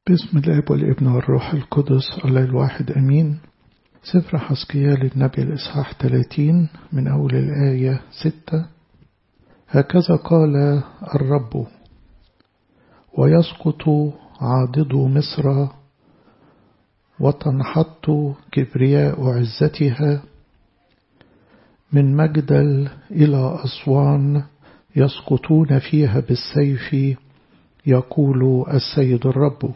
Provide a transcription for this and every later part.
باسم الاب والابن والروح القدس الله الواحد امين سفر حسقيال النبي الاصحاح 30 من اول الايه 6 هكذا قال الرب ويسقط عاضد مصر وتنحط كبرياء عزتها من مجدل إلى أسوان يسقطون فيها بالسيف يقول السيد الرب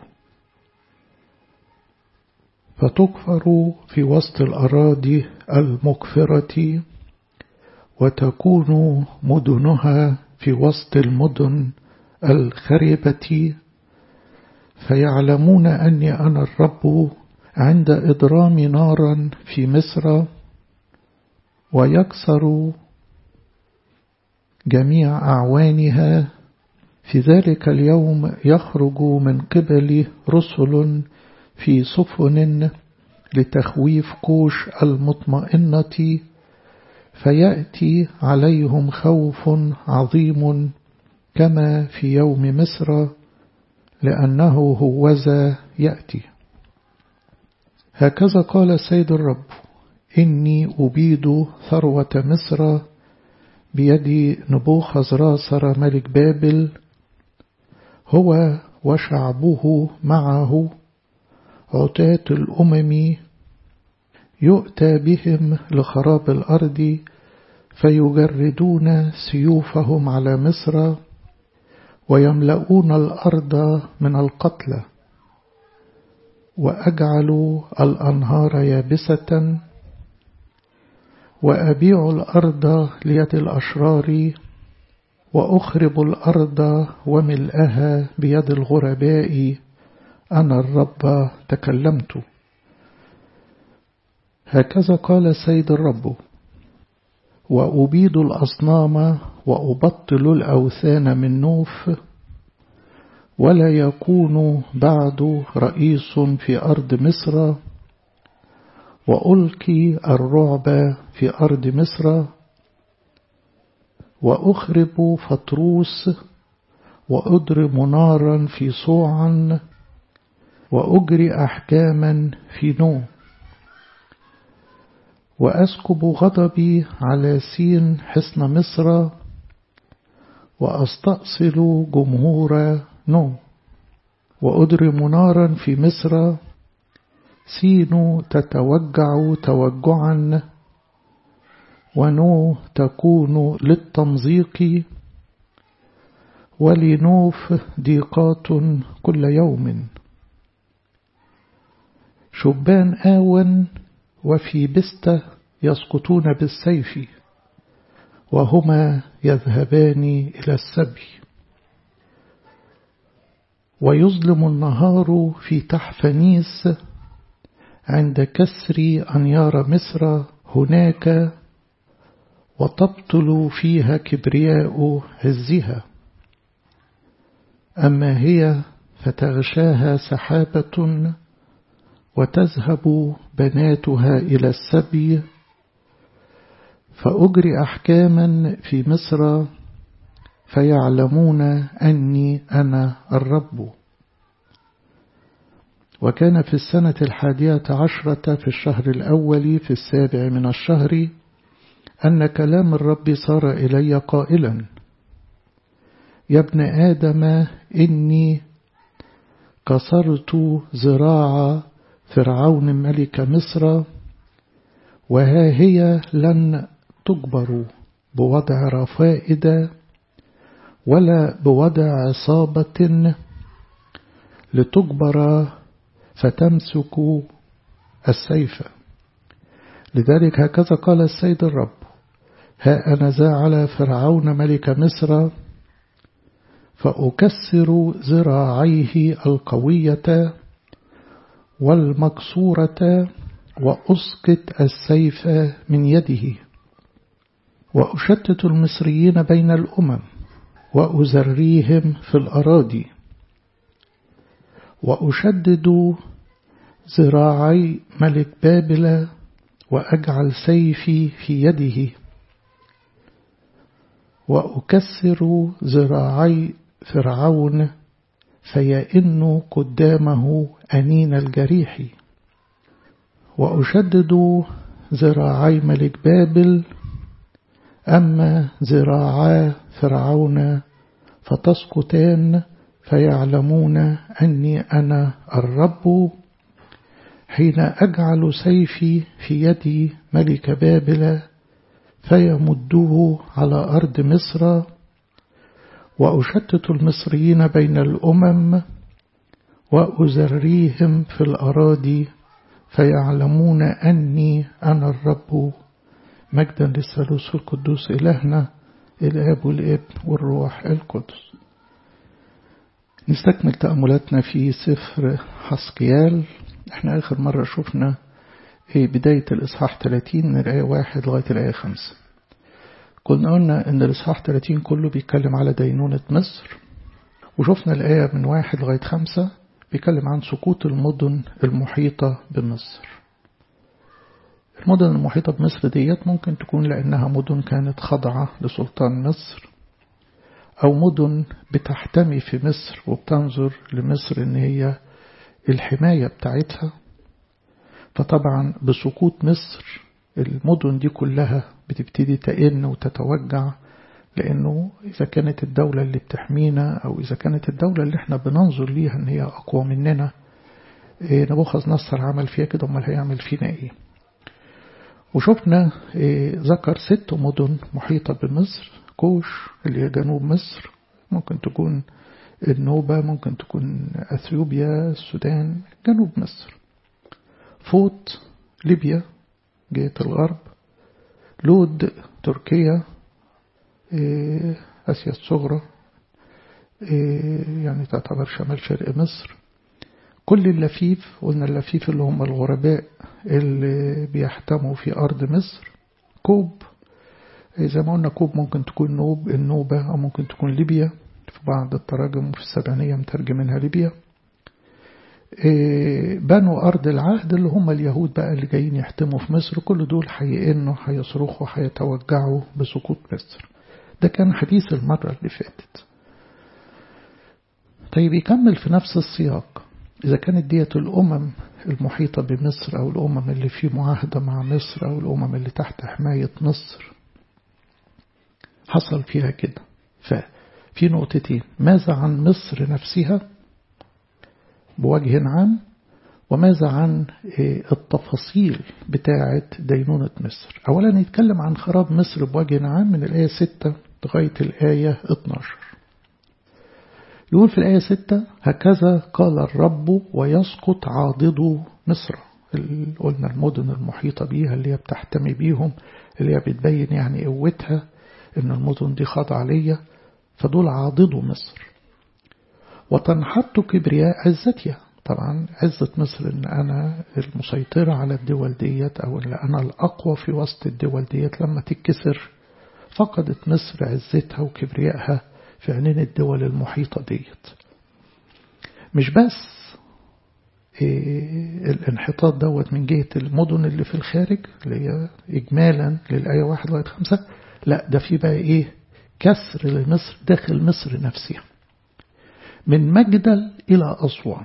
فتكفر في وسط الأراضي المكفرة وتكون مدنها في وسط المدن الخربة فيعلمون أني أنا الرب عند إضرام نارا في مصر ويكسر جميع أعوانها في ذلك اليوم يخرج من قبل رسل في سفن لتخويف كوش المطمئنة فيأتي عليهم خوف عظيم كما في يوم مصر لأنه هوذا يأتي هكذا قال السيد الرب إني أبيد ثروة مصر بيد نبوخذ راسر ملك بابل هو وشعبه معه عتاة الأمم يؤتى بهم لخراب الأرض فيجردون سيوفهم على مصر ويملؤون الأرض من القتلى وأجعل الأنهار يابسة وأبيع الأرض ليد الأشرار وأخرب الأرض وملئها بيد الغرباء أنا الرب تكلمت هكذا قال السيد الرب وأبيد الأصنام وأبطل الأوثان من نوف ولا يكون بعد رئيس في أرض مصر وألقي الرعب في أرض مصر وأخرب فطروس وأضرب نارا في صوعا وأجري أحكاما في نو وأسكب غضبي على سين حصن مصر وأستأصل جمهور نو وأضرم نارا في مصر سين تتوجع توجعا ونو تكون للتمزيق ولنوف ضيقات كل يوم شبان آون وفي بستة يسقطون بالسيف وهما يذهبان إلى السبي ويظلم النهار في تحفنيس عند كسر أنيار مصر هناك وتبطل فيها كبرياء عزها أما هي فتغشاها سحابة وتذهب بناتها إلى السبي فأجري أحكاما في مصر فيعلمون أني أنا الرب وكان في السنة الحادية عشرة في الشهر الأول في السابع من الشهر أن كلام الرب صار إلي قائلا يا ابن آدم إني كسرت ذراع فرعون ملك مصر وها هي لن تجبر بوضع رفائد ولا بوضع عصابة لتجبر فتمسك السيف لذلك هكذا قال السيد الرب ها أنا ذا على فرعون ملك مصر فأكسر ذراعيه القوية والمكسورة وأسقط السيف من يده وأشتت المصريين بين الأمم وأزريهم في الأراضي وأشدد ذراعي ملك بابل وأجعل سيفي في يده وأكسر ذراعي فرعون فيئن قدامه أنين الجريح وأشدد ذراعي ملك بابل أما ذراعا فرعون فتسقطان فيعلمون أني أنا الرب حين أجعل سيفي في يد ملك بابل فيمده على أرض مصر وأشتت المصريين بين الأمم وأزريهم في الأراضي فيعلمون أني أنا الرب مجدا للثالوث القدوس إلهنا الآب والابن والروح القدس نستكمل تأملاتنا في سفر حسقيال احنا آخر مرة شفنا بداية الإصحاح 30 من الآية 1 لغاية الآية 5 كنا قلنا إن الإصحاح 30 كله بيتكلم على دينونة مصر وشفنا الآية من 1 لغاية 5 بيتكلم عن سقوط المدن المحيطة بمصر المدن المحيطة بمصر ديت ممكن تكون لأنها مدن كانت خاضعة لسلطان مصر أو مدن بتحتمي في مصر وبتنظر لمصر إن هي الحماية بتاعتها فطبعا بسقوط مصر المدن دي كلها بتبتدي تئن وتتوجع لأنه إذا كانت الدولة اللي بتحمينا أو إذا كانت الدولة اللي احنا بننظر ليها إن هي أقوى مننا إيه نبوخذ نصر عمل فيها كده أمال هيعمل فينا إيه وشفنا إيه ذكر ست مدن محيطة بمصر كوش اللي هي جنوب مصر ممكن تكون النوبة ممكن تكون أثيوبيا السودان جنوب مصر فوت ليبيا جهة الغرب لود تركيا آسيا الصغرى يعني تعتبر شمال شرق مصر كل اللفيف قلنا اللفيف اللي هم الغرباء اللي بيحتموا في أرض مصر كوب زي ما قلنا كوب ممكن تكون نوب النوبة أو ممكن تكون ليبيا في بعض التراجم في السبعينية مترجمينها ليبيا بنوا أرض العهد اللي هم اليهود بقى اللي جايين يحتموا في مصر كل دول هيئنوا هيصرخوا هيتوجعوا بسقوط مصر ده كان حديث المرة اللي فاتت طيب يكمل في نفس السياق إذا كانت ديت الأمم المحيطة بمصر أو الأمم اللي في معاهدة مع مصر أو الأمم اللي تحت حماية مصر حصل فيها كده ففي نقطتين ماذا عن مصر نفسها بوجه عام وماذا عن التفاصيل بتاعة دينونة مصر أولا يتكلم عن خراب مصر بوجه عام من الآية 6 لغاية الآية 12 يقول في الآية 6 هكذا قال الرب ويسقط عاضد مصر قلنا المدن المحيطة بيها اللي هي بتحتمي بيهم اللي هي بتبين يعني قوتها إن المدن دي خاضعة ليا فدول عاضدوا مصر وتنحط كبرياء عزتها طبعا عزة مصر إن أنا المسيطرة على الدول ديت أو إن أنا الأقوى في وسط الدول ديت لما تتكسر فقدت مصر عزتها وكبريائها في عينين الدول المحيطة ديت مش بس إيه الانحطاط دوت من جهة المدن اللي في الخارج اللي هي إجمالا للآية واحد لغاية خمسة لا ده في بقى إيه كسر لمصر داخل مصر نفسها من مجدل إلى أسوان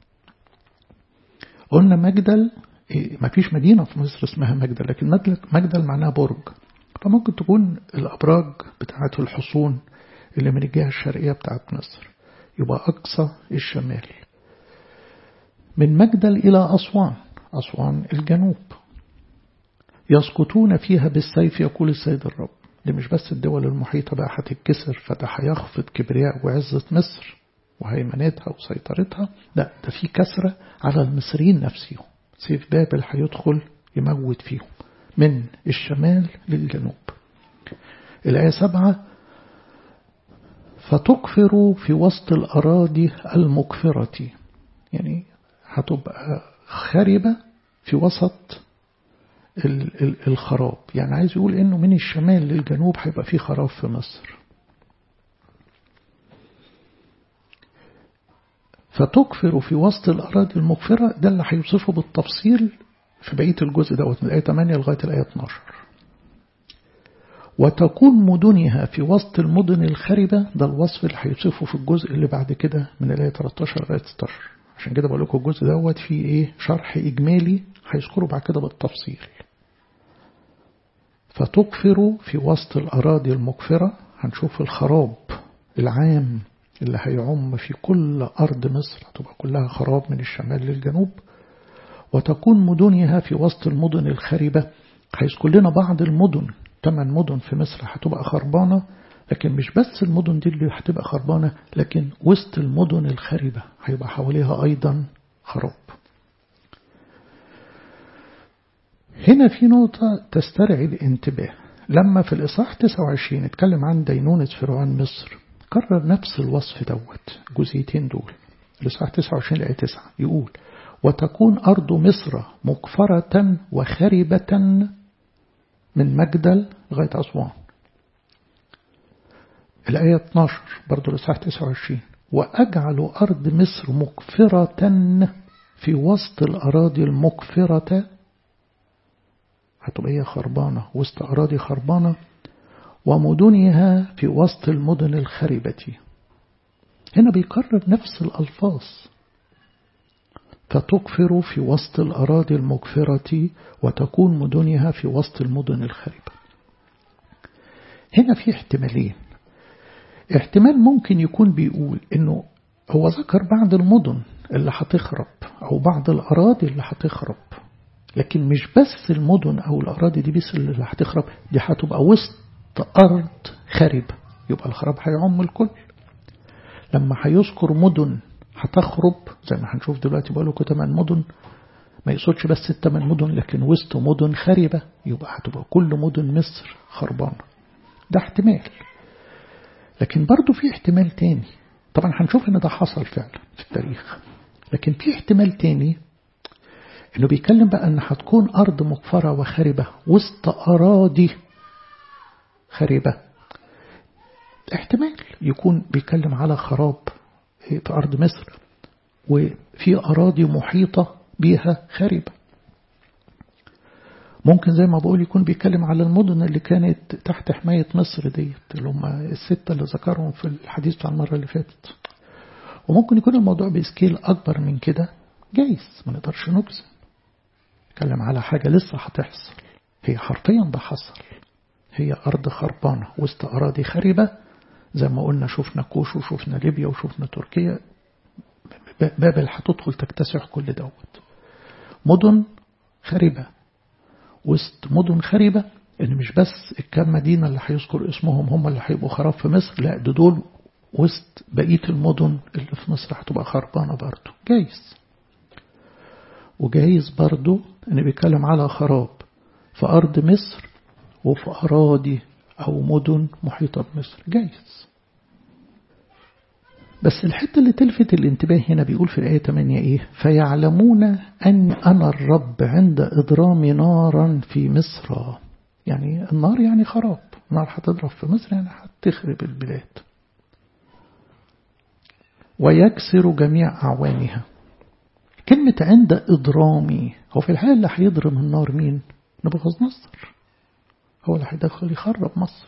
قلنا مجدل إيه ما فيش مدينة في مصر اسمها مجدل لكن مجدل معناها برج فممكن تكون الأبراج بتاعة الحصون اللي من الجهة الشرقية بتاعت مصر يبقى أقصى الشمال من مجدل إلى أسوان أسوان الجنوب يسقطون فيها بالسيف يقول السيد الرب دي مش بس الدول المحيطة بقى هتتكسر فده هيخفض كبرياء وعزة مصر وهيمنتها وسيطرتها لا ده في كسرة على المصريين نفسهم سيف بابل هيدخل يموت فيهم من الشمال للجنوب الآية سبعة فتكفر في وسط الأراضي المكفرة يعني هتبقى خربة في وسط الخراب يعني عايز يقول انه من الشمال للجنوب هيبقى في خراب في مصر فتكفر في وسط الأراضي المكفرة ده اللي هيوصفه بالتفصيل في بقية الجزء دوت من الآية 8 لغاية الآية 12 وتكون مدنها في وسط المدن الخربة ده الوصف اللي هيوصفه في الجزء اللي بعد كده من الآية 13 لغاية 16 عشان كده بقول لكم الجزء دوت فيه ايه شرح إجمالي هيذكره بعد كده بالتفصيل فتكفر في وسط الأراضي المكفرة هنشوف الخراب العام اللي هيعم في كل أرض مصر هتبقى كلها خراب من الشمال للجنوب وتكون مدنها في وسط المدن الخربة هيذكر لنا بعض المدن ثمان مدن في مصر هتبقى خربانة لكن مش بس المدن دي اللي هتبقى خربانة لكن وسط المدن الخربة هيبقى حواليها أيضا خراب هنا في نقطة تسترعي الانتباه لما في الإصحاح 29 اتكلم عن دينونة فرعون مصر كرر نفس الوصف دوت جزئيتين دول الإصحاح 29 لآية 9 يقول وتكون أرض مصر مكفرة وخربة من مجدل لغاية أسوان الآية 12 برضو الإصحاح 29 وأجعل أرض مصر مكفرة في وسط الأراضي المكفرة هتبقى هي خربانة وسط أراضي خربانة ومدنها في وسط المدن الخربة هنا بيكرر نفس الألفاظ فتكفر في وسط الأراضي المكفرة وتكون مدنها في وسط المدن الخربة هنا في احتمالين احتمال ممكن يكون بيقول انه هو ذكر بعض المدن اللي هتخرب او بعض الأراضي اللي هتخرب لكن مش بس المدن أو الأراضي دي بس اللي هتخرب دي هتبقى وسط أرض خربة يبقى الخراب هيعم الكل لما هيذكر مدن هتخرب زي ما هنشوف دلوقتي بقول لكم ثمان مدن ما يقصدش بس الثمان مدن لكن وسط مدن خربة يبقى هتبقى كل مدن مصر خربانة ده احتمال لكن برضه في احتمال تاني طبعا هنشوف ان ده حصل فعلا في التاريخ لكن في احتمال تاني انه بيتكلم بقى ان هتكون ارض مكفرة وخربة وسط اراضي خربة احتمال يكون بيتكلم على خراب في أرض مصر وفي أراضي محيطة بيها خربة ممكن زي ما بقول يكون بيتكلم على المدن اللي كانت تحت حماية مصر ديت اللي هم الستة اللي ذكرهم في الحديث بتاع المرة اللي فاتت وممكن يكون الموضوع بسكيل أكبر من كده جايز ما نقدرش نجزم نتكلم على حاجة لسه هتحصل هي حرفيا ده حصل هي أرض خربانة وسط أراضي خربة زي ما قلنا شفنا كوش وشفنا ليبيا وشفنا تركيا بابل هتدخل تكتسح كل دوت مدن خربة وسط مدن خربة إن مش بس الكام مدينة اللي هيذكر اسمهم هم اللي هيبقوا خراب في مصر لا ده دول وسط بقية المدن اللي في مصر هتبقى خربانة برضه جايز وجايز برضه إن بيتكلم على خراب في أرض مصر وفي أراضي أو مدن محيطة بمصر جايز بس الحتة اللي تلفت الانتباه هنا بيقول في الآية 8 إيه فيعلمون أن أنا الرب عند إضرام نارا في مصر يعني النار يعني خراب النار هتضرب في مصر يعني هتخرب البلاد ويكسر جميع أعوانها كلمة عند إضرامي هو في الحالة اللي هيضرم النار مين نبوخذ نصر هو اللي هيدخل يخرب مصر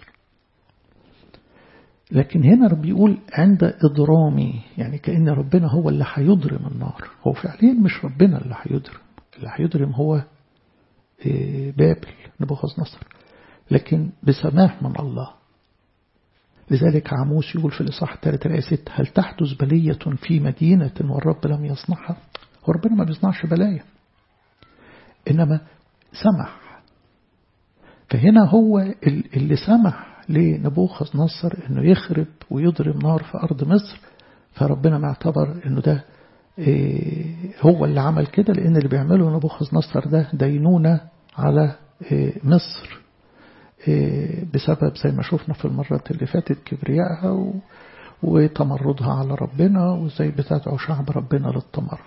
لكن هنا بيقول عند إضرامي يعني كأن ربنا هو اللي هيضرم النار هو فعليا مش ربنا اللي هيضرم اللي هيضرم هو بابل نبوخذ نصر لكن بسماح من الله لذلك عموس يقول في الإصحاح الثالث الآية 6 هل تحدث بلية في مدينة والرب لم يصنعها هو ربنا ما بيصنعش بلايا إنما سمح فهنا هو اللي سمح لنبوخذ نصر انه يخرب ويضرب نار في ارض مصر فربنا معتبر انه ده هو اللي عمل كده لان اللي بيعمله نبوخذ نصر ده دينونة على مصر بسبب زي ما شفنا في المرات اللي فاتت كبريائها وتمردها على ربنا وازاي بتدعو شعب ربنا للتمرد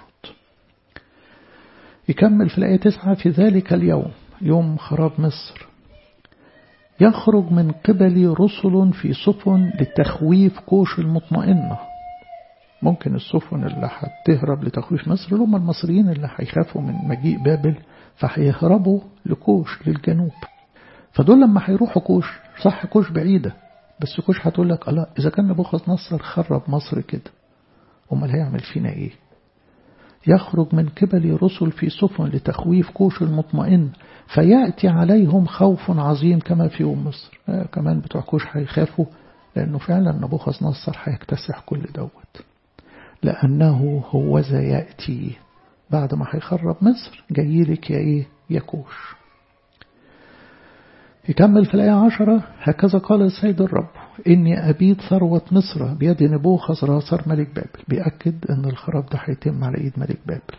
يكمل في الآية 9 في ذلك اليوم يوم خراب مصر يخرج من قبل رسل في سفن لتخويف كوش المطمئنة ممكن السفن اللي هتهرب لتخويف مصر هم المصريين اللي هيخافوا من مجيء بابل فهيهربوا لكوش للجنوب فدول لما هيروحوا كوش صح كوش بعيدة بس كوش هتقول لك الله إذا كان نبوخذ نصر خرب مصر كده أمال هيعمل فينا إيه يخرج من قبل رسل في سفن لتخويف كوش المطمئن فيأتي عليهم خوف عظيم كما في يوم مصر آه كمان بتوع كوش هيخافوا لأنه فعلا نبوخذ نصر هيكتسح كل دوت لأنه هو ذا يأتي بعد ما هيخرب مصر جاي لك يا إيه يا كوش يكمل في الآية عشرة هكذا قال السيد الرب إني أبيد ثروة مصر بيد نبوخذ راسر ملك بابل بيأكد أن الخراب ده هيتم على إيد ملك بابل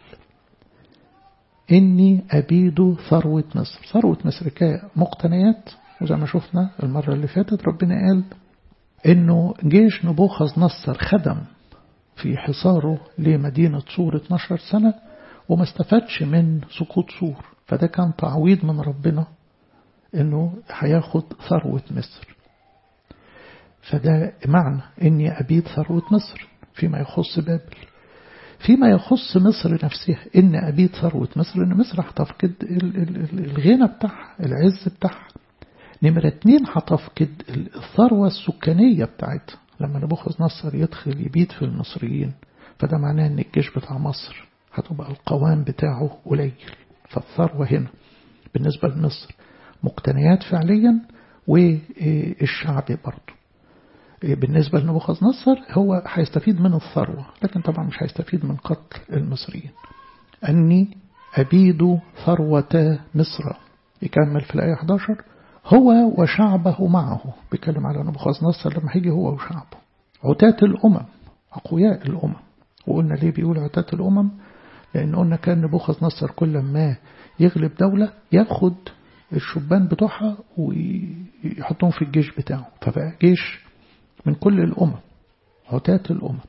إني أبيد ثروة مصر ثروة مصر كمقتنيات وزي ما شفنا المرة اللي فاتت ربنا قال إنه جيش نبوخذ نصر خدم في حصاره لمدينة سور 12 سنة وما استفادش من سقوط سور فده كان تعويض من ربنا انه هياخد ثروة مصر فده معنى اني ابيد ثروة مصر فيما يخص بابل فيما يخص مصر نفسها ان ابيد ثروة مصر ان مصر هتفقد الغنى بتاعها العز بتاعها نمرة اتنين هتفقد الثروة السكانية بتاعتها لما نبوخذ نصر يدخل يبيد في المصريين فده معناه ان الجيش بتاع مصر هتبقى القوام بتاعه قليل فالثروة هنا بالنسبة لمصر مقتنيات فعليا والشعب برضه بالنسبة لنبوخذ نصر هو هيستفيد من الثروة لكن طبعا مش هيستفيد من قتل المصريين أني أبيد ثروة مصر يكمل في الآية 11 هو وشعبه معه بيتكلم على نبوخذ نصر لما هيجي هو وشعبه عتاة الأمم أقوياء الأمم وقلنا ليه بيقول عتاة الأمم لأن قلنا كان نبوخذ نصر كل ما يغلب دولة ياخد الشبان بتوعها ويحطهم في الجيش بتاعه فبقى جيش من كل الأمم عتاة الأمم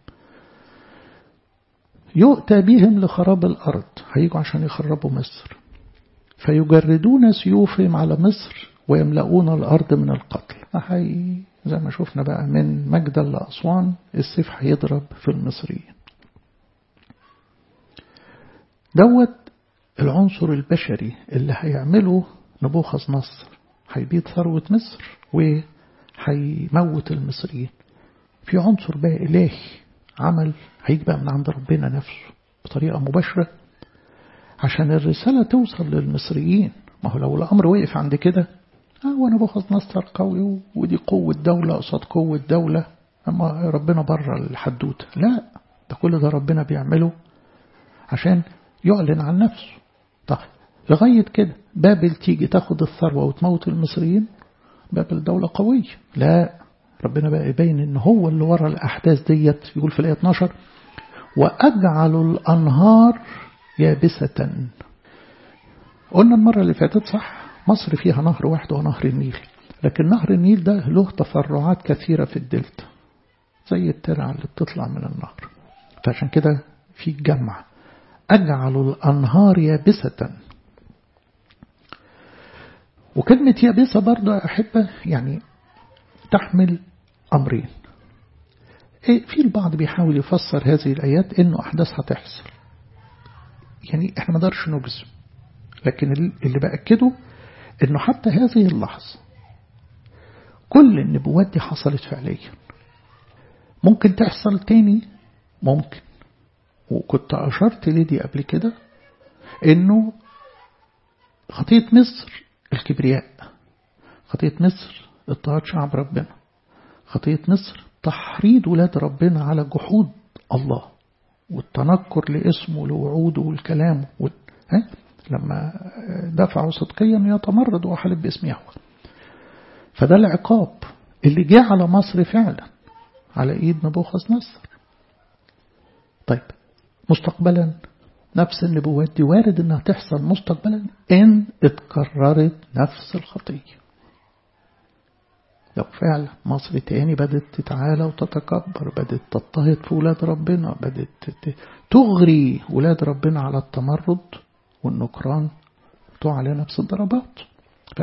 يؤتى بهم لخراب الأرض هيجوا عشان يخربوا مصر فيجردون سيوفهم على مصر ويملؤون الأرض من القتل هي زي ما شفنا بقى من مجدل لأسوان السيف هيضرب في المصريين دوت العنصر البشري اللي هيعمله نبوخذ نصر هيبيد ثروة مصر وهيموت المصريين في عنصر بقى إلهي عمل هيجي بقى من عند ربنا نفسه بطريقة مباشرة عشان الرسالة توصل للمصريين ما هو لو الأمر وقف عند كده اه ونبوخذ نصر قوي ودي قوة دولة قصاد قوة دولة أما ربنا بره الحدوتة لا ده كل ده ربنا بيعمله عشان يعلن عن نفسه طيب لغاية كده بابل تيجي تاخد الثروة وتموت المصريين بابل دولة قوية لا ربنا بقى يبين ان هو اللي ورا الأحداث ديت يقول في الآية 12 وأجعل الأنهار يابسة قلنا المرة اللي فاتت صح مصر فيها نهر واحد ونهر النيل لكن نهر النيل ده له تفرعات كثيرة في الدلتا زي الترعة اللي بتطلع من النهر فعشان كده في جمع أجعل الأنهار يابسة وكلمة يابسة برضه أحبة يعني تحمل أمرين في البعض بيحاول يفسر هذه الآيات إنه أحداث هتحصل يعني إحنا ما نقدرش نجزم لكن اللي بأكده إنه حتى هذه اللحظة كل النبوات دي حصلت فعليا ممكن تحصل تاني ممكن وكنت أشرت لدي قبل كده إنه خطية مصر الكبرياء خطية مصر اضطهاد شعب ربنا خطية مصر تحريض ولاد ربنا على جحود الله والتنكر لاسمه لوعوده والكلام وال... ها؟ لما دفعوا صدقيا يتمرد وحلف باسم يهوه فده العقاب اللي جه على مصر فعلا على ايد نبوخذ نصر طيب مستقبلا نفس النبوات دي وارد انها تحصل مستقبلا ان اتكررت نفس الخطيه لو فعلا مصر تاني بدت تتعالى وتتكبر بدت تضطهد في ولاد ربنا بدت تغري ولاد ربنا على التمرد والنكران تقع عليها نفس الضربات ف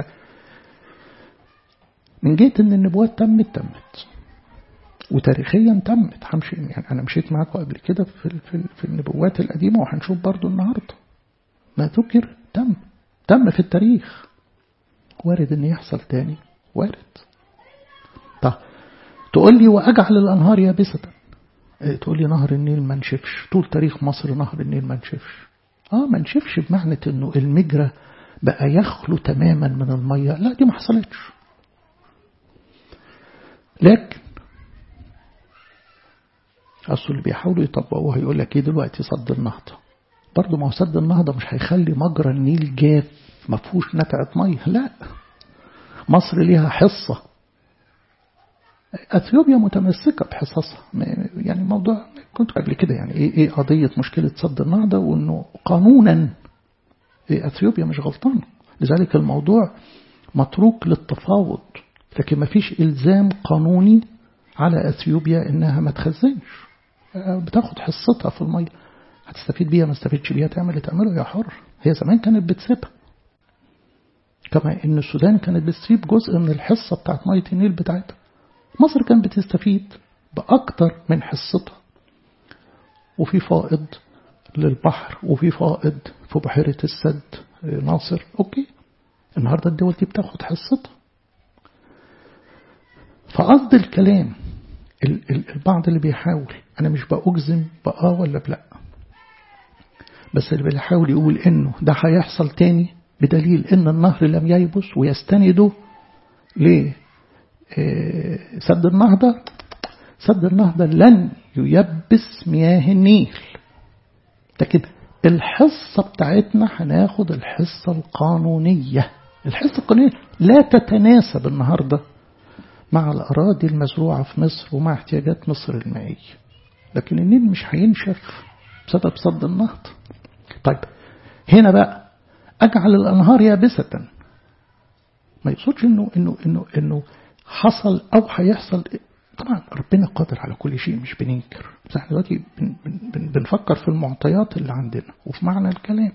من جهة ان النبوات تمت تمت وتاريخيا تمت همشي يعني انا مشيت معاكم قبل كده في, في, في النبوات القديمة وهنشوف برضو النهاردة ما ذكر تم تم في التاريخ وارد ان يحصل تاني وارد طب تقول لي واجعل الانهار يابسة تقول لي نهر النيل ما نشفش طول تاريخ مصر نهر النيل ما نشفش اه ما نشفش بمعنى انه المجرى بقى يخلو تماما من المية لا دي ما حصلتش لكن أصل اللي بيحاولوا يطبقوها يقول لك ايه دلوقتي صد النهضة برضه ما هو سد النهضة مش هيخلي مجرى النيل جاف ما فيهوش نتعة مية لا مصر ليها حصة أثيوبيا متمسكة بحصصها يعني موضوع كنت قبل كده يعني إيه, إيه قضية مشكلة صد النهضة وإنه قانونا إيه أثيوبيا مش غلطانة لذلك الموضوع متروك للتفاوض لكن ما فيش إلزام قانوني على أثيوبيا إنها ما تخزنش بتاخد حصتها في المية هتستفيد بيها ما استفيدش بيها تعمل اللي تعمله يا حر هي زمان كانت بتسيبها كما إن السودان كانت بتسيب جزء من الحصة بتاعت مية النيل بتاعتها مصر كانت بتستفيد بأكتر من حصتها وفي فائض للبحر وفي فائض في بحيرة السد ناصر أوكي النهاردة الدول دي بتاخد حصتها فقصد الكلام البعض اللي بيحاول أنا مش بأجزم بآه ولا بلا بس اللي بيحاول يقول إنه ده هيحصل تاني بدليل إن النهر لم ييبس ويستنده ليه سد النهضة سد النهضة لن ييبس مياه النيل لكن الحصة بتاعتنا هناخد الحصة القانونية الحصة القانونية لا تتناسب النهاردة مع الأراضي المزروعة في مصر ومع احتياجات مصر المائية لكن النيل مش هينشف بسبب صد النهضة طيب هنا بقى أجعل الأنهار يابسة ما يقصدش إنه إنه إنه إنه حصل أو هيحصل طبعا ربنا قادر على كل شيء مش بننكر بس احنا دلوقتي بن بن بنفكر في المعطيات اللي عندنا وفي معنى الكلام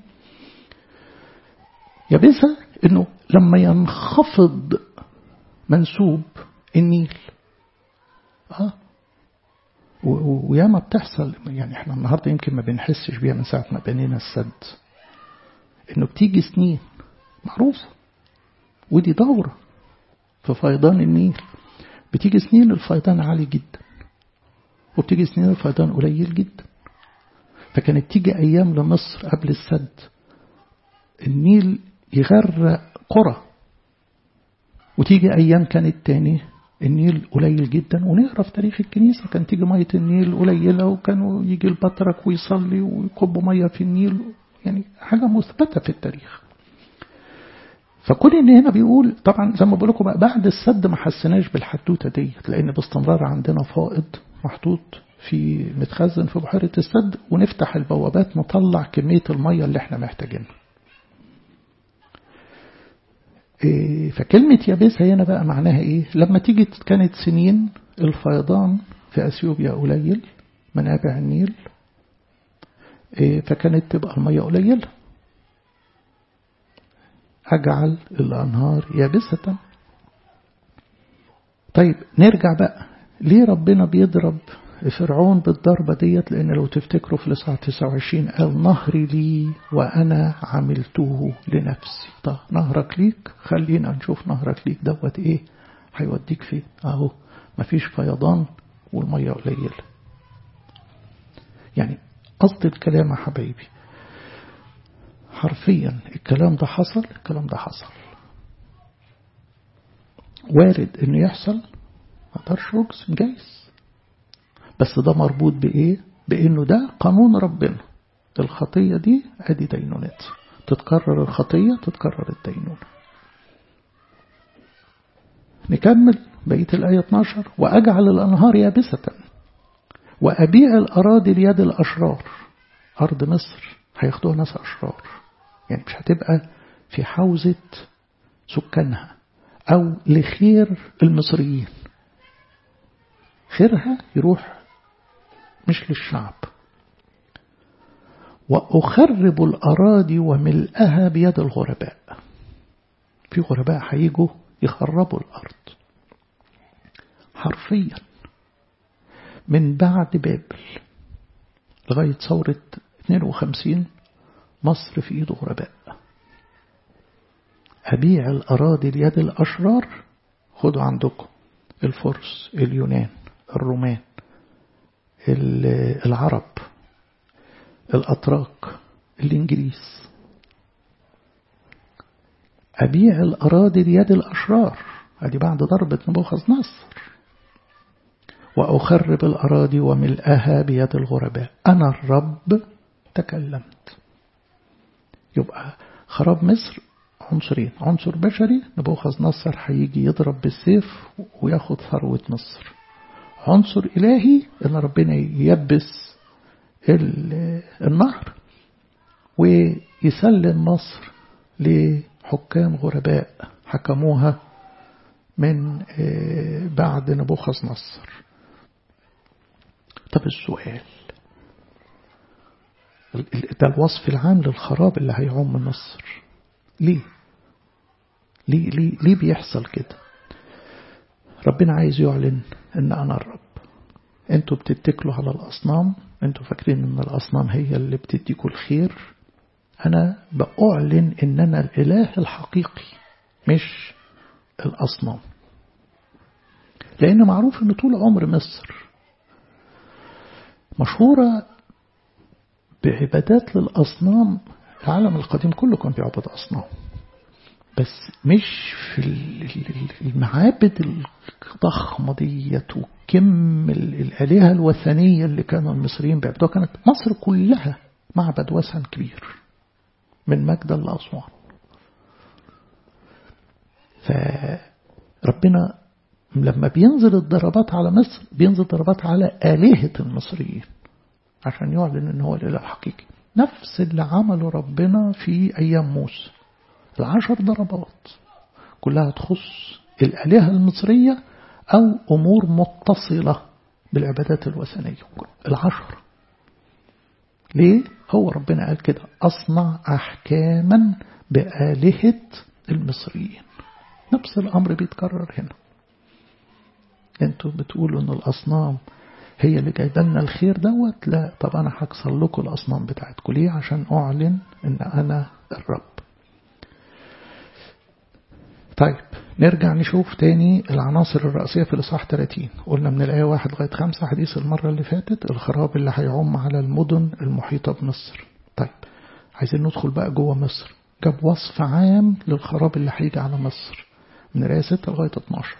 يابسة إنه لما ينخفض منسوب النيل اه وياما بتحصل يعني احنا النهارده يمكن ما بنحسش بيها من ساعه ما بنينا السد انه بتيجي سنين معروفه ودي دوره في فيضان النيل بتيجي سنين الفيضان عالي جدا وبتيجي سنين الفيضان قليل جدا فكانت تيجي ايام لمصر قبل السد النيل يغرق قرى وتيجي أيام كانت تاني النيل قليل جدا ونقرا في تاريخ الكنيسة كان تيجي مية النيل قليلة وكانوا يجي البطرك ويصلي ويكبوا مية في النيل يعني حاجة مثبتة في التاريخ فكل ان هنا بيقول طبعا زي ما بقول لكم بقى بعد السد ما حسناش بالحدوته ديت لان باستمرار عندنا فائض محطوط في متخزن في بحيره السد ونفتح البوابات نطلع كميه الميه اللي احنا محتاجينها فكلمة يابسة هنا بقى معناها إيه لما تيجي كانت سنين الفيضان في أثيوبيا قليل منابع النيل فكانت تبقى المية قليلة أجعل الأنهار يابسة طيب نرجع بقى ليه ربنا بيضرب فرعون بالضربة ديت لأن لو تفتكروا في الإصحاح 29 قال نهري لي وأنا عملته لنفسي طب نهرك ليك خلينا نشوف نهرك ليك دوت إيه هيوديك فين أهو مفيش فيضان والمية قليلة يعني قصد الكلام يا حبايبي حرفيا الكلام ده حصل الكلام ده حصل وارد انه يحصل ما اقدرش اجزم جايز بس ده مربوط بإيه بإنه ده قانون ربنا الخطية دي أدي دينونات تتكرر الخطية تتكرر الدينونة نكمل بقية الآية 12 وأجعل الأنهار يابسة وأبيع الأراضي ليد الأشرار أرض مصر هياخدوها ناس أشرار يعني مش هتبقى في حوزة سكانها أو لخير المصريين خيرها يروح مش للشعب وأخرب الأراضي وملئها بيد الغرباء في غرباء هيجوا يخربوا الأرض حرفيا من بعد بابل لغاية ثورة 52 مصر في إيد غرباء أبيع الأراضي ليد الأشرار خدوا عندكم الفرس اليونان الرومان العرب الأتراك الإنجليز أبيع الأراضي ليد الأشرار هذه بعد ضربة نبوخذ نصر وأخرب الأراضي وملئها بيد الغرباء أنا الرب تكلمت يبقى خراب مصر عنصرين عنصر بشري نبوخذ نصر هيجي يضرب بالسيف وياخد ثروة مصر عنصر إلهي إن ربنا ييبس النهر ويسلم مصر لحكام غرباء حكموها من بعد نبوخذ نصر طب السؤال ده الوصف العام للخراب اللي هيعم مصر ليه ليه ليه ليه بيحصل كده ربنا عايز يعلن ان انا الرب انتوا بتتكلوا على الاصنام انتوا فاكرين ان الاصنام هي اللي بتديكوا الخير انا باعلن ان انا الاله الحقيقي مش الاصنام لان معروف ان طول عمر مصر مشهورة بعبادات للأصنام العالم القديم كله كان بيعبد أصنام بس مش في المعابد الضخمة ديت وكم الآلهة الوثنية اللي كانوا المصريين بيعبدوها كانت مصر كلها معبد وثن كبير من مجد لأسوان فربنا لما بينزل الضربات على مصر بينزل ضربات على آلهة المصريين عشان يعلن ان هو الإله الحقيقي نفس اللي عمله ربنا في أيام موسى العشر ضربات كلها تخص الآلهة المصرية أو أمور متصلة بالعبادات الوثنية العشر ليه؟ هو ربنا قال كده أصنع أحكاما بآلهة المصريين نفس الأمر بيتكرر هنا انتوا بتقولوا ان الأصنام هي اللي جايبه لنا الخير دوت لا طب أنا هكسر لكم الأصنام بتاعتكم ليه عشان أعلن ان أنا الرب طيب نرجع نشوف تاني العناصر الرئيسية في الإصحاح 30 قلنا من الآية 1 لغاية 5 حديث المرة اللي فاتت الخراب اللي هيعم على المدن المحيطة بمصر طيب عايزين ندخل بقى جوه مصر جاب وصف عام للخراب اللي هيجي على مصر من الآية 6 لغاية 12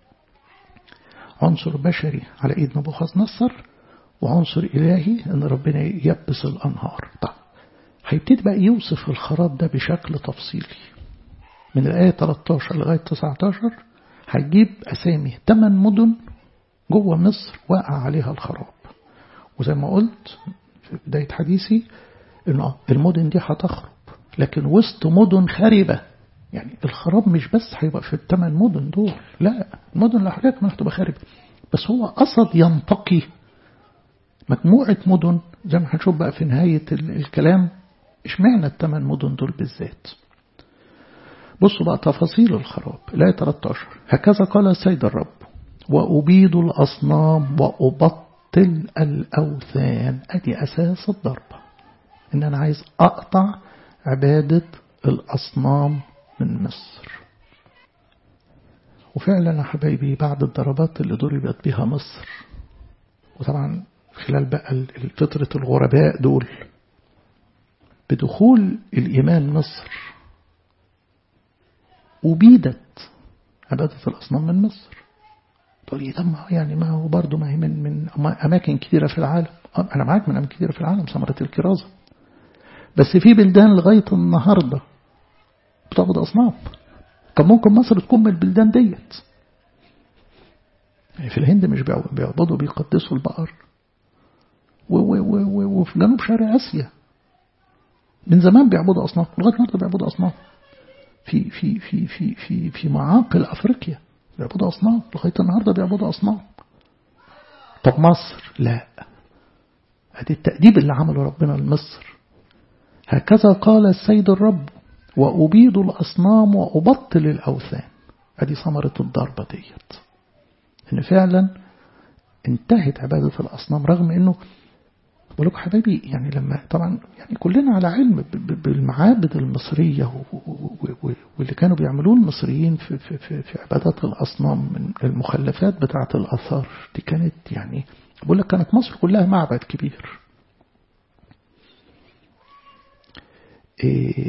عنصر بشري على إيد نبوخذ نصر وعنصر إلهي إن ربنا يبس الأنهار طيب هيبتدي بقى يوصف الخراب ده بشكل تفصيلي من الآية 13 لغاية 19 هيجيب أسامي 8 مدن جوه مصر وقع عليها الخراب وزي ما قلت في بداية حديثي إن المدن دي هتخرب لكن وسط مدن خربة يعني الخراب مش بس هيبقى في الثمان مدن دول لا المدن اللي حضرتك ما هتبقى خاربة بس هو قصد ينتقي مجموعة مدن زي ما هنشوف بقى في نهاية الكلام اشمعنى الثمان مدن دول بالذات بصوا بقى تفاصيل الخراب الآية 13 هكذا قال السيد الرب وأبيد الأصنام وأبطل الأوثان أدي أساس الضربة إن أنا عايز أقطع عبادة الأصنام من مصر وفعلا يا حبايبي بعد الضربات اللي ضربت بها مصر وطبعا خلال بقى فترة الغرباء دول بدخول الإيمان مصر أبيدت عبادة الأصنام من مصر تقول لي طب يعني ما هو برضه ما هي من من أماكن كثيرة في العالم أنا معاك من أماكن كثيرة في العالم ثمرة الكرازة بس في بلدان لغاية النهاردة بتعبد أصنام كان ممكن مصر تكون من البلدان ديت يعني في الهند مش بيعبدوا بيقدسوا البقر وفي جنوب شرق آسيا من زمان بيعبدوا أصنام لغاية النهارده بيعبدوا أصنام في في في في في في معاقل أفريقيا بيعبدوا أصنام لغاية النهارده بيعبدوا أصنام طب مصر لا ادي التأديب اللي عمله ربنا لمصر هكذا قال السيد الرب وأبيد الأصنام وأبطل الأوثان ادي ثمرة الضربة ديت إن فعلا انتهت عبادة الأصنام رغم إنه بقول لكم حبايبي يعني لما طبعا يعني كلنا على علم بالمعابد المصرية واللي كانوا بيعملوه المصريين في, في, في, في عبادات الأصنام من المخلفات بتاعة الآثار دي كانت يعني بقول لك كانت مصر كلها معبد كبير إيه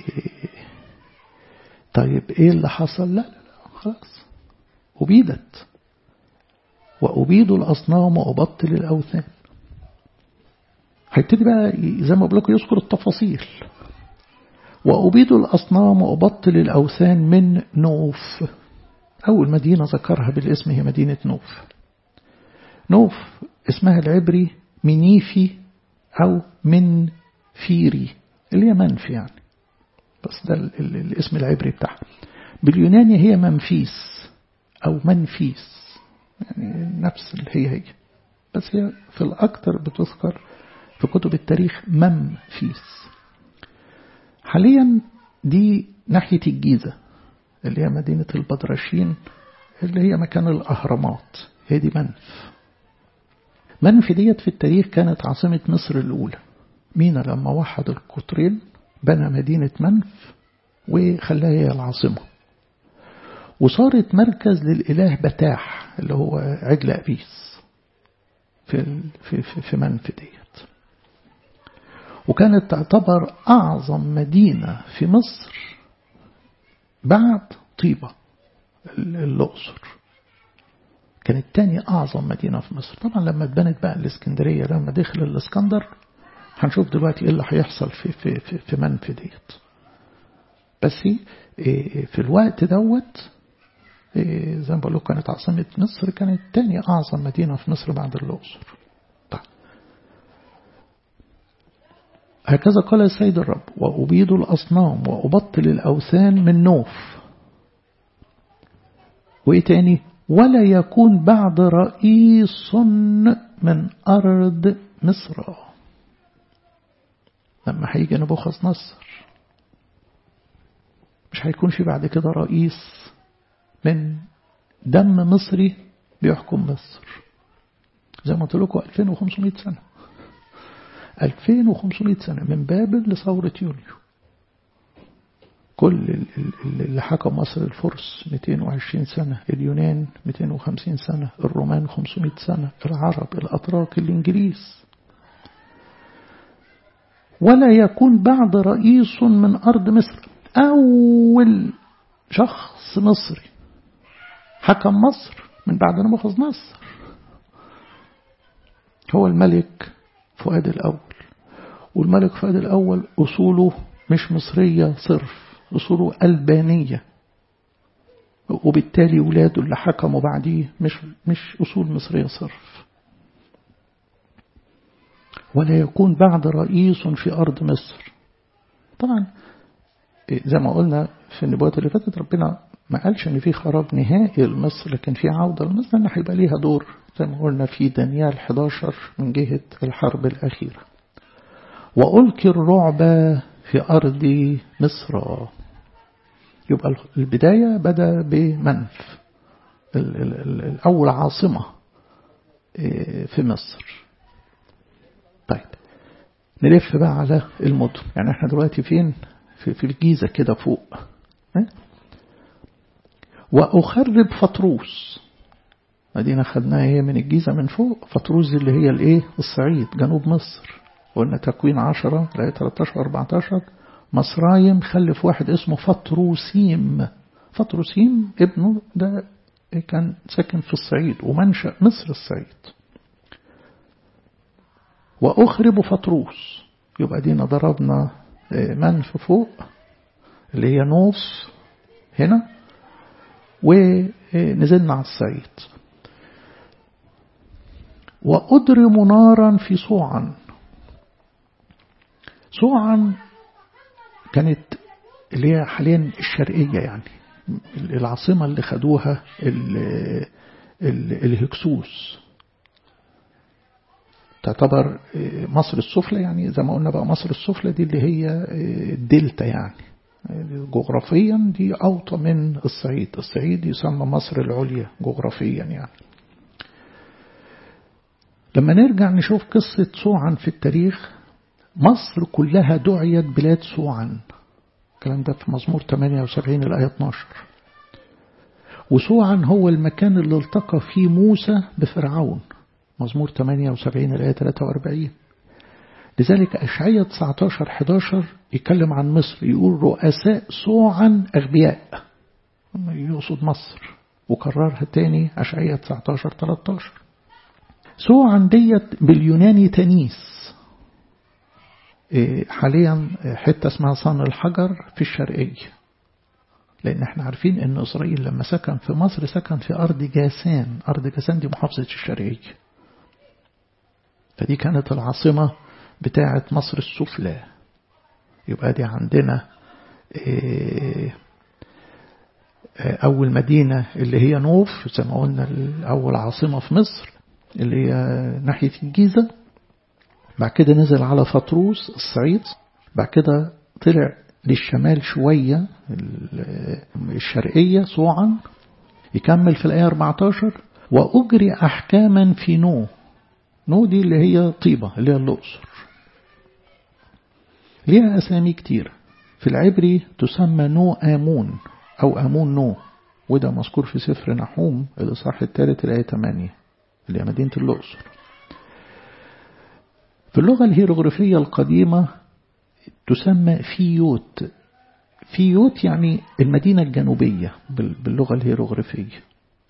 طيب ايه اللي حصل لا لا لا خلاص أبيدت وأبيدوا الأصنام وأبطل الأوثان هيبتدي بقى زي ما بقول لكم يذكر التفاصيل وأبيد الأصنام وأبطل الأوثان من نوف أول مدينة ذكرها بالاسم هي مدينة نوف نوف اسمها العبري منيفي أو من فيري اللي هي منفي يعني بس ده الاسم العبري بتاعها باليوناني هي منفيس أو منفيس يعني نفس اللي هي هي بس هي في الأكثر بتذكر في كتب التاريخ ممفيس حاليا دي ناحية الجيزة اللي هي مدينة البدرشين اللي هي مكان الأهرامات هي دي منف منف ديت في التاريخ كانت عاصمة مصر الأولى مينا لما وحد القطرين بنى مدينة منف وخلاها هي العاصمة وصارت مركز للإله بتاح اللي هو عجل أبيس في في في, في منف ديت وكانت تعتبر أعظم مدينة في مصر بعد طيبة الأقصر كانت تاني أعظم مدينة في مصر طبعا لما اتبنت بقى الإسكندرية لما دخل الإسكندر هنشوف دلوقتي إيه اللي هيحصل في في في, في منف ديت بس في الوقت دوت زي ما بقول لكم كانت عاصمة مصر كانت تاني أعظم مدينة في مصر بعد الأقصر طيب هكذا قال السيد الرب وأبيد الأصنام وأبطل الأوثان من نوف وإيه تاني ولا يكون بعد رئيس من أرض مصر لما هيجي نبوخذ نصر مش هيكون في بعد كده رئيس من دم مصري بيحكم مصر زي ما قلت لكم 2500 سنة 2500 سنة من بابل لثورة يوليو كل اللي حكم مصر الفرس 220 سنة اليونان 250 سنة الرومان 500 سنة العرب الأتراك الإنجليز ولا يكون بعد رئيس من أرض مصر أول شخص مصري حكم مصر من بعد نبوخذ نصر هو الملك فؤاد الأول والملك فؤاد الأول أصوله مش مصرية صرف أصوله ألبانية وبالتالي ولاده اللي حكموا بعديه مش مش أصول مصرية صرف ولا يكون بعد رئيس في أرض مصر طبعا زي ما قلنا في النبوات اللي فاتت ربنا ما قالش ان في خراب نهائي لمصر لكن في عودة لمصر ان هيبقى ليها دور زي ما قلنا في دانيال 11 من جهة الحرب الأخيرة وألقي الرعب في أرض مصر يبقى البداية بدأ بمنف الأول عاصمة في مصر طيب نلف بقى على المدن يعني احنا دلوقتي فين في, في الجيزة كده فوق وأخرب فطروس مدينة خدناها هي من الجيزة من فوق فطروس اللي هي الايه الصعيد جنوب مصر قلنا تكوين 10 لا 13 14 مصرايم خلف واحد اسمه فطروسيم فطروسيم ابنه ده كان ساكن في الصعيد ومنشأ مصر الصعيد وأخرب فطروس يبقى دينا ضربنا منف فوق اللي هي نوف هنا ونزلنا على الصعيد وأضرم نارا في صوعا صوعا كانت اللي هي حاليا الشرقية يعني العاصمة اللي خدوها الهكسوس تعتبر مصر السفلى يعني زي ما قلنا بقى مصر السفلى دي اللي هي الدلتا يعني جغرافيا دي أوطى من الصعيد الصعيد يسمى مصر العليا جغرافيا يعني لما نرجع نشوف قصة سوعا في التاريخ مصر كلها دعيت بلاد سوعا الكلام ده في مزمور 78 الآية 12 وسوعا هو المكان اللي التقى فيه موسى بفرعون مزمور 78 الآية 43 لذلك أشعية 19 11 يتكلم عن مصر يقول رؤساء سوعا أغبياء يقصد مصر وكررها تاني أشعية 19 13 سوعا ديت باليوناني تنيس حاليا حتة اسمها صن الحجر في الشرقية لأن احنا عارفين أن إسرائيل لما سكن في مصر سكن في أرض جاسان أرض جاسان دي محافظة الشرقية فدي كانت العاصمة بتاعة مصر السفلى يبقى دي عندنا أول مدينة اللي هي نوف زي ما قلنا أول عاصمة في مصر اللي هي ناحية الجيزة بعد كده نزل على فطروس الصعيد بعد كده طلع للشمال شوية الشرقية صوعا يكمل في الآية 14 وأجري أحكاما في نو نو دي اللي هي طيبة اللي هي الأقصر ليها أسامي كتير في العبري تسمى نو آمون أو آمون نو وده مذكور في سفر نحوم الإصحاح الثالث الآية 8 اللي هي مدينة الأقصر في اللغة الهيروغرافية القديمة تسمى فيوت فيوت يعني المدينة الجنوبية باللغة الهيروغرافية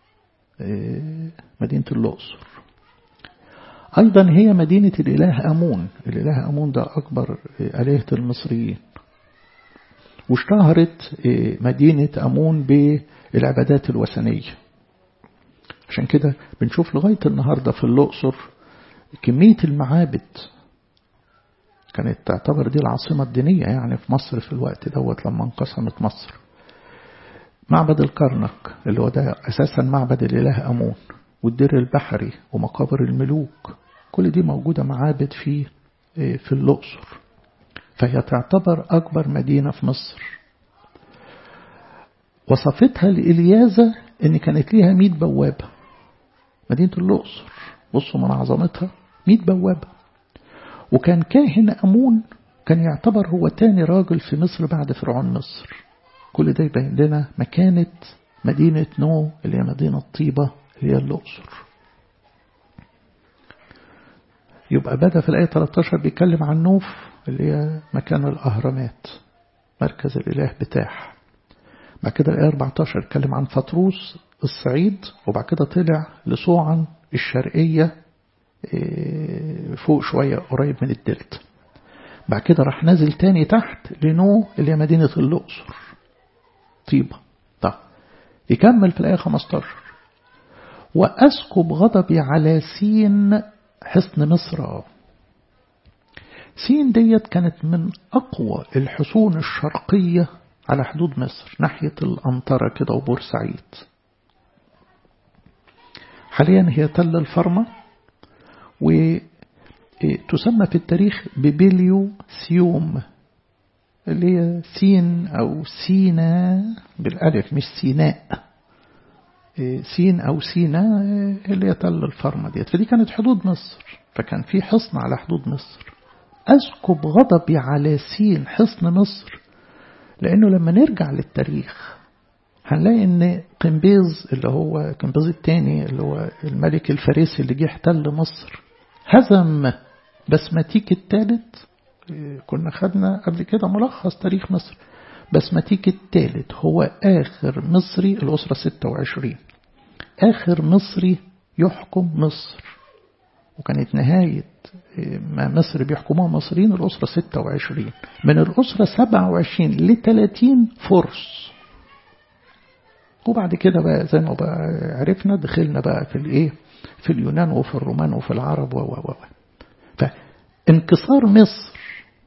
مدينة الأقصر أيضا هي مدينة الإله أمون الإله أمون ده أكبر آلهة المصريين واشتهرت مدينة أمون بالعبادات الوثنية عشان كده بنشوف لغاية النهاردة في الأقصر كمية المعابد كانت تعتبر دي العاصمة الدينية يعني في مصر في الوقت دوت لما انقسمت مصر معبد الكرنك اللي هو ده أساسا معبد الإله أمون والدير البحري ومقابر الملوك كل دي موجودة معابد في في الأقصر فهي تعتبر أكبر مدينة في مصر وصفتها لإليازة إن كانت ليها 100 بوابة مدينة الأقصر بصوا من عظمتها 100 بوابة وكان كاهن أمون كان يعتبر هو تاني راجل في مصر بعد فرعون مصر كل ده يبين لنا مكانة مدينة نو اللي هي مدينة طيبة اللي هي الأقصر يبقى بدأ في الآية 13 بيتكلم عن نوف اللي هي مكان الأهرامات مركز الإله بتاعها بعد كده الآية 14 اتكلم عن فطروس الصعيد وبعد كده طلع لصوعا الشرقية فوق شوية قريب من الدلتا بعد كده راح نازل تاني تحت لنو اللي هي مدينة الأقصر طيبة طيب يكمل في الآية 15 وأسكب غضبي على سين حصن مصر سين ديت كانت من أقوى الحصون الشرقية على حدود مصر ناحية الأنطرة كده وبورسعيد حاليا هي تل الفرمة وتسمى في التاريخ ببليو سيوم اللي هي سين أو سينا بالألف مش سيناء سين أو سينا اللي هي تل الفرمة ديت فدي كانت حدود مصر فكان في حصن على حدود مصر أسكب غضبي على سين حصن مصر لأنه لما نرجع للتاريخ هنلاقي ان قنبيز اللي هو قنبيز الثاني اللي هو الملك الفارسي اللي جه احتل مصر هزم بسمتيك الثالث كنا خدنا قبل كده ملخص تاريخ مصر بسمتيك الثالث هو آخر مصري الأسرة 26 آخر مصري يحكم مصر وكانت نهاية ما مصر بيحكموها مصريين الأسرة 26 من الأسرة 27 ل 30 فرس وبعد كده بقى زي ما بقى عرفنا دخلنا بقى في الايه في اليونان وفي الرومان وفي العرب و و فانكسار مصر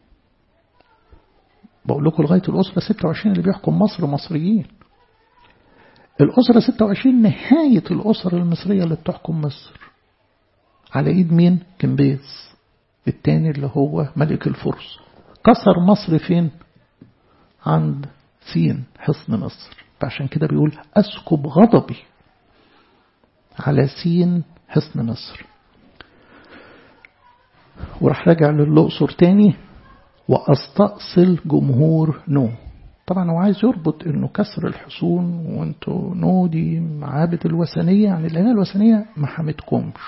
بقول لكم لغايه الاسره 26 اللي بيحكم مصر مصريين الاسره 26 نهايه الاسر المصريه اللي بتحكم مصر على ايد مين كمبيز التاني اللي هو ملك الفرس كسر مصر فين عند سين حصن مصر فعشان كده بيقول أسكب غضبي على سين حصن مصر وراح راجع للأقصر تاني وأستأصل جمهور نو طبعا هو عايز يربط انه كسر الحصون وانتوا نو دي معابد الوثنية يعني الآلهة الوثنية ما حمتكمش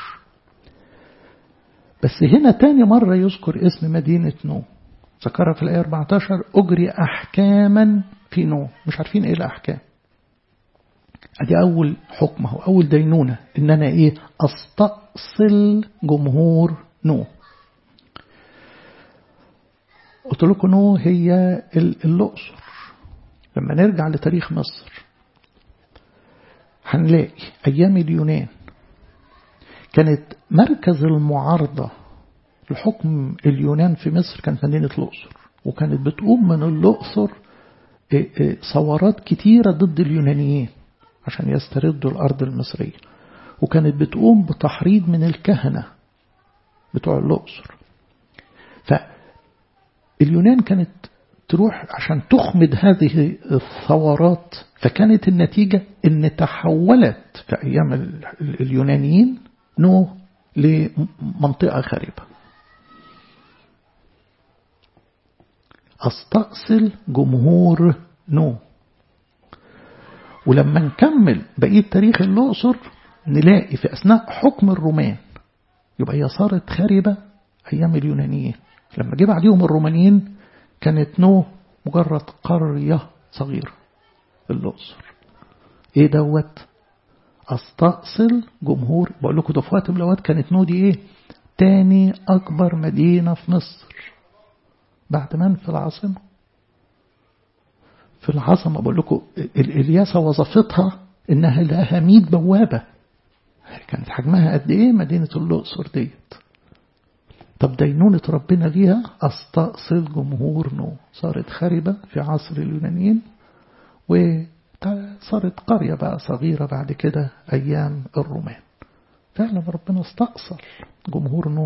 بس هنا تاني مرة يذكر اسم مدينة نو ذكرها في الآية 14 أجري أحكاما في نو مش عارفين إيه الأحكام أدي أول حكم أو أول دينونة إن أنا إيه أستأصل جمهور نو قلت لكم نو هي الأقصر لما نرجع لتاريخ مصر هنلاقي أيام اليونان كانت مركز المعارضة لحكم اليونان في مصر كانت مدينة الأقصر وكانت بتقوم من الأقصر ثورات كتيرة ضد اليونانيين عشان يستردوا الأرض المصرية وكانت بتقوم بتحريض من الكهنة بتوع الأقصر فاليونان كانت تروح عشان تخمد هذه الثورات فكانت النتيجة ان تحولت في أيام اليونانيين نو لمنطقة خاربة أستأصل جمهور نو ولما نكمل بقية تاريخ الأقصر نلاقي في أثناء حكم الرومان يبقى هي صارت خاربة أيام اليونانيين لما جه بعديهم الرومانيين كانت نو مجرد قرية صغيرة الأقصر إيه دوت أستأصل جمهور بقول لكم ده في وقت من الأوقات كانت نو دي إيه تاني أكبر مدينة في مصر بعد من في العاصمة في العاصمة بقول لكم الإلياسة وظيفتها إنها لها 100 بوابة كانت حجمها قد إيه مدينة الأقصر ديت طب دينونة ربنا ليها أستأصل جمهور نو صارت خربة في عصر اليونانيين وصارت قرية بقى صغيرة بعد كده أيام الرومان فعلا ربنا استأصل جمهور نو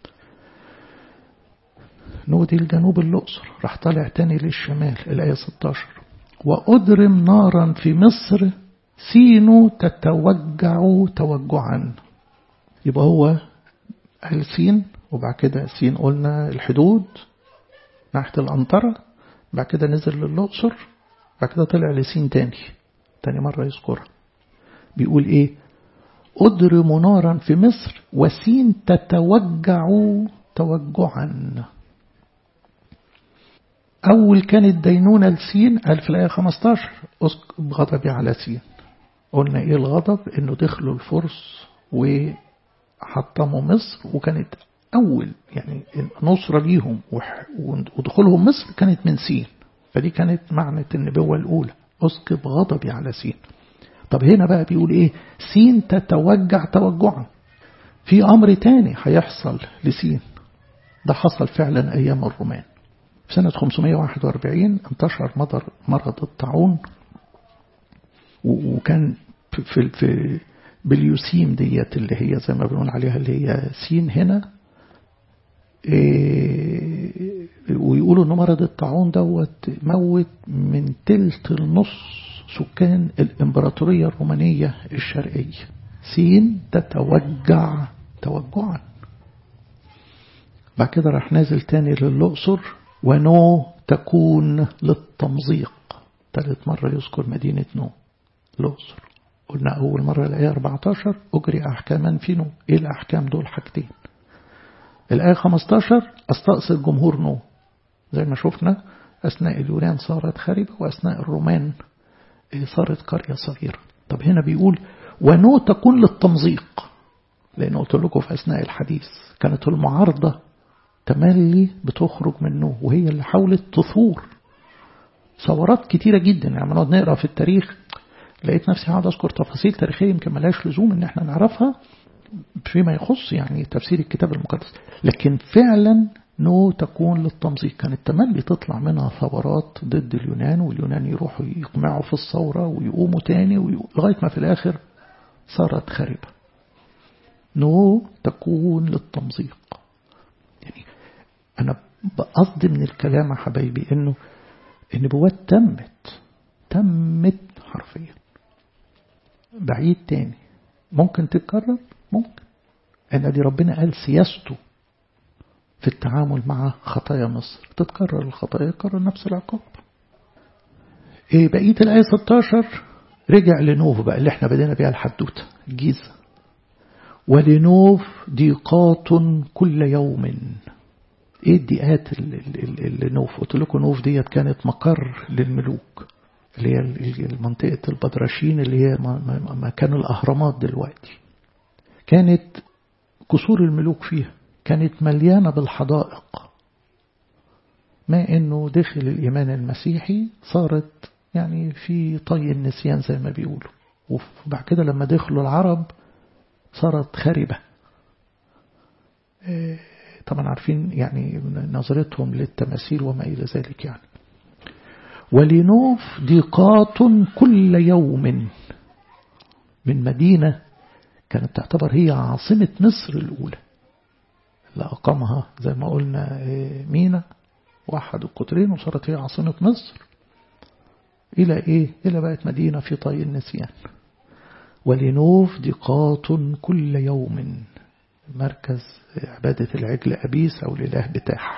نو دي الجنوب الأقصر راح طالع تاني للشمال الآية 16 وأدرم نارا في مصر سينو تتوجع توجعا يبقى هو قال سين وبعد كده سين قلنا الحدود ناحية الأنطرة بعد كده نزل للأقصر بعد كده طلع لسين تاني تاني مرة يذكرها بيقول إيه أدرم نارا في مصر وسين تتوجع توجعا أول كانت دينونة لسين قال في الآية 15 أسكب غضبي على سين قلنا إيه الغضب إنه دخلوا الفرس وحطموا مصر وكانت أول يعني نصرة ليهم ودخولهم مصر كانت من سين فدي كانت معنى النبوة الأولى أسكب غضبي على سين طب هنا بقى بيقول إيه سين تتوجع توجعا في أمر تاني هيحصل لسين ده حصل فعلا أيام الرومان في سنة 541 انتشر مرض الطاعون وكان في في باليوسيم ديت اللي هي زي ما بنقول عليها اللي هي سين هنا إيه ويقولوا ان مرض الطاعون دوت موت من تلت النص سكان الامبراطورية الرومانية الشرقية سين تتوجع توجعا بعد كده راح نازل تاني للأقصر ونو تكون للتمزيق ثالث مرة يذكر مدينة نو الأقصر قلنا أول مرة الآية 14 أجري أحكاما في نو إيه الأحكام دول حاجتين الآية 15 أستأصل جمهور نو زي ما شفنا أثناء اليونان صارت خربة وأثناء الرومان صارت قرية صغيرة طب هنا بيقول ونو تكون للتمزيق لأن قلت لكم في أثناء الحديث كانت المعارضة تملي بتخرج من نو وهي اللي حاولت تثور ثورات كتيرة جدا يعني نقعد نقرا في التاريخ لقيت نفسي قاعد أذكر تفاصيل تاريخية يمكن ملهاش لزوم إن احنا نعرفها فيما يخص يعني تفسير الكتاب المقدس لكن فعلا نو تكون للتمزيق كانت تملي تطلع منها ثورات ضد اليونان واليونان يروحوا يقمعوا في الثورة ويقوموا تاني ويقوموا لغاية ما في الآخر صارت خربة نو تكون للتمزيق يعني أنا بقصد من الكلام يا حبايبي إنه النبوات تمت تمت حرفيا بعيد تاني ممكن تتكرر ممكن ان دي ربنا قال سياسته في التعامل مع خطايا مصر تتكرر الخطايا يكرر نفس العقاب إيه بقية الآية 16 رجع لنوف بقى اللي احنا بدينا بيها الحدوتة الجيزة ولنوف ضيقات كل يوم ايه الضيقات اللي نوف قلت لكم نوف ديت كانت مقر للملوك اللي هي منطقة البدرشين اللي هي مكان الأهرامات دلوقتي كانت قصور الملوك فيها كانت مليانة بالحدائق ما انه دخل الإيمان المسيحي صارت يعني في طي النسيان زي ما بيقولوا وبعد كده لما دخلوا العرب صارت خربة طبعا عارفين يعني نظرتهم للتماثيل وما إلى ذلك يعني ولنوف ضيقات كل يوم من مدينة كانت تعتبر هي عاصمة مصر الأولى اللي أقامها زي ما قلنا مينا وحد القطرين وصارت هي عاصمة مصر إلى إيه؟ إلى بقت مدينة في طي النسيان ولنوف ضيقات كل يوم مركز عبادة العجل أبيس أو الإله بتاعها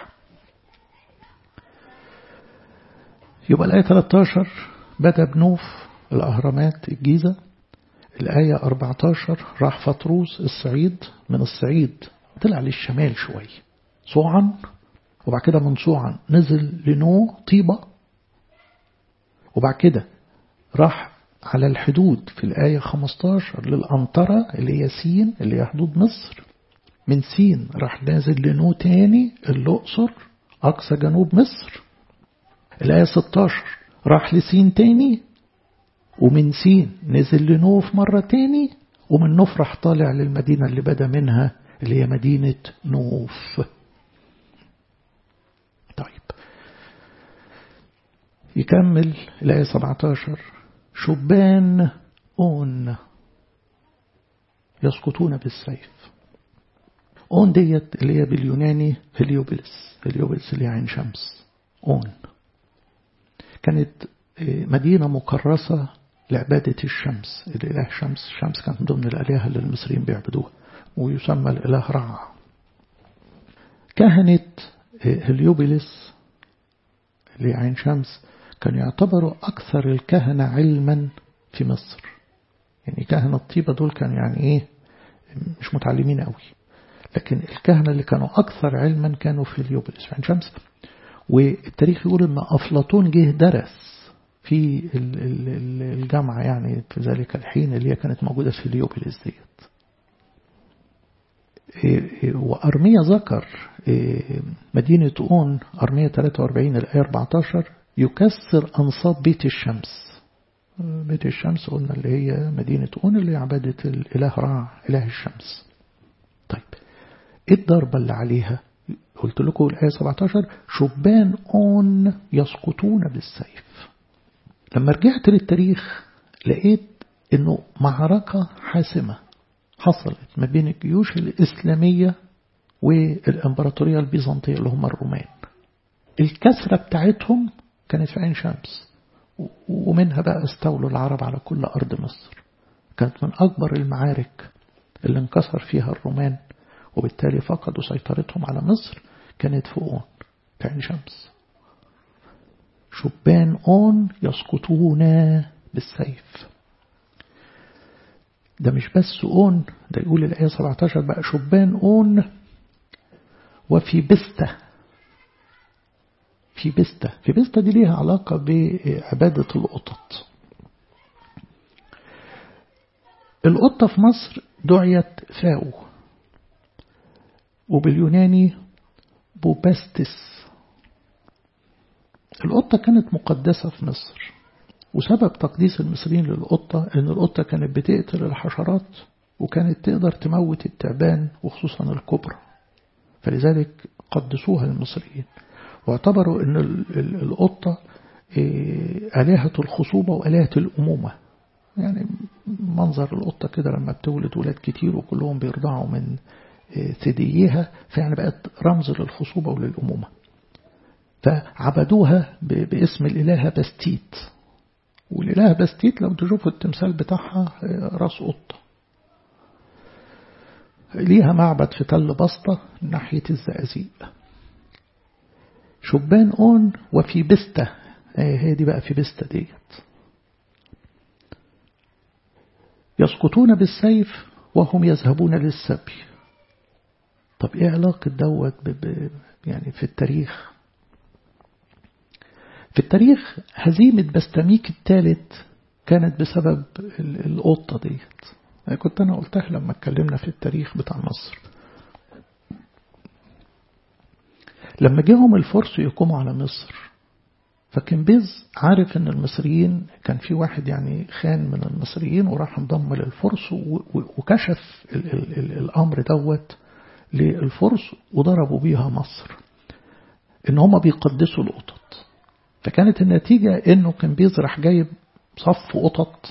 يبقى الآية 13 بدأ بنوف الأهرامات الجيزة الآية 14 راح فطروس الصعيد من الصعيد طلع للشمال شوي صوعا وبعد كده من صوعا نزل لنو طيبة وبعد كده راح على الحدود في الآية 15 للأنطرة اللي هي سين اللي هي حدود مصر من سين راح نازل لنو تاني الأقصر أقصى جنوب مصر الآية 16 راح لسين تاني ومن سين نزل لنوف مرة تاني ومن نوف راح طالع للمدينة اللي بدا منها اللي هي مدينة نوف طيب يكمل الآية 17 شبان أون يسقطون بالسيف أون ديت اللي هي باليوناني هليوبلس هليوبلس اللي هي عين شمس أون كانت مدينة مكرسة لعبادة الشمس الإله شمس الشمس كانت من ضمن الآلهة اللي المصريين بيعبدوها ويسمى الإله رع كهنة هليوبلس اللي عين شمس كانوا يعتبروا أكثر الكهنة علما في مصر يعني كهنة الطيبة دول كانوا يعني إيه مش متعلمين قوي لكن الكهنة اللي كانوا أكثر علما كانوا في هليوبلس في عين شمس والتاريخ يقول أن أفلاطون جه درس في الجامعة يعني في ذلك الحين اللي هي كانت موجودة في هليوبلس ديت وأرمية ذكر مدينة أون أرمية 43 الآية 14 يكسر أنصاب بيت الشمس بيت الشمس قلنا اللي هي مدينة أون اللي هي عبادة الإله رع إله الشمس طيب إيه الضربة اللي عليها قلت لكم الآية 17 شبان أون يسقطون بالسيف لما رجعت للتاريخ لقيت انه معركة حاسمة حصلت ما بين الجيوش الإسلامية والإمبراطورية البيزنطية اللي هم الرومان الكسرة بتاعتهم كانت في عين شمس ومنها بقى استولوا العرب على كل أرض مصر كانت من أكبر المعارك اللي انكسر فيها الرومان وبالتالي فقدوا سيطرتهم على مصر كانت في أون في عين شمس شبان أون يسقطون بالسيف ده مش بس أون ده يقول الآية 17 بقى شبان أون وفي بستة في بستة في بستة دي ليها علاقة بعبادة القطط القطة في مصر دعيت فاو وباليوناني بوباستس القطة كانت مقدسة في مصر وسبب تقديس المصريين للقطة أن القطة كانت بتقتل الحشرات وكانت تقدر تموت التعبان وخصوصا الكبرى فلذلك قدسوها المصريين واعتبروا أن القطة آلهة الخصوبة وآلهة الأمومة يعني منظر القطة كده لما بتولد ولاد كتير وكلهم بيرضعوا من ثدييها فيعني بقت رمز للخصوبة وللأمومة فعبدوها باسم الإلهة بستيت والإلهة بستيت لو تشوفوا التمثال بتاعها راس قطة ليها معبد في تل بسطة ناحية الزقازيق شبان أون وفي بستة هي دي بقى في بستة ديت يسقطون بالسيف وهم يذهبون للسبي طب ايه علاقة دوت يعني في التاريخ في التاريخ هزيمة بستميك الثالث كانت بسبب القطة ديت كنت أنا قلتها لما اتكلمنا في التاريخ بتاع مصر لما جاهم الفرس يقوموا على مصر فكان بيز عارف ان المصريين كان في واحد يعني خان من المصريين وراح انضم للفرس وكشف ال ال ال الامر دوت للفرس وضربوا بيها مصر ان هم بيقدسوا القطط فكانت النتيجة انه كان بيز راح جايب صف قطط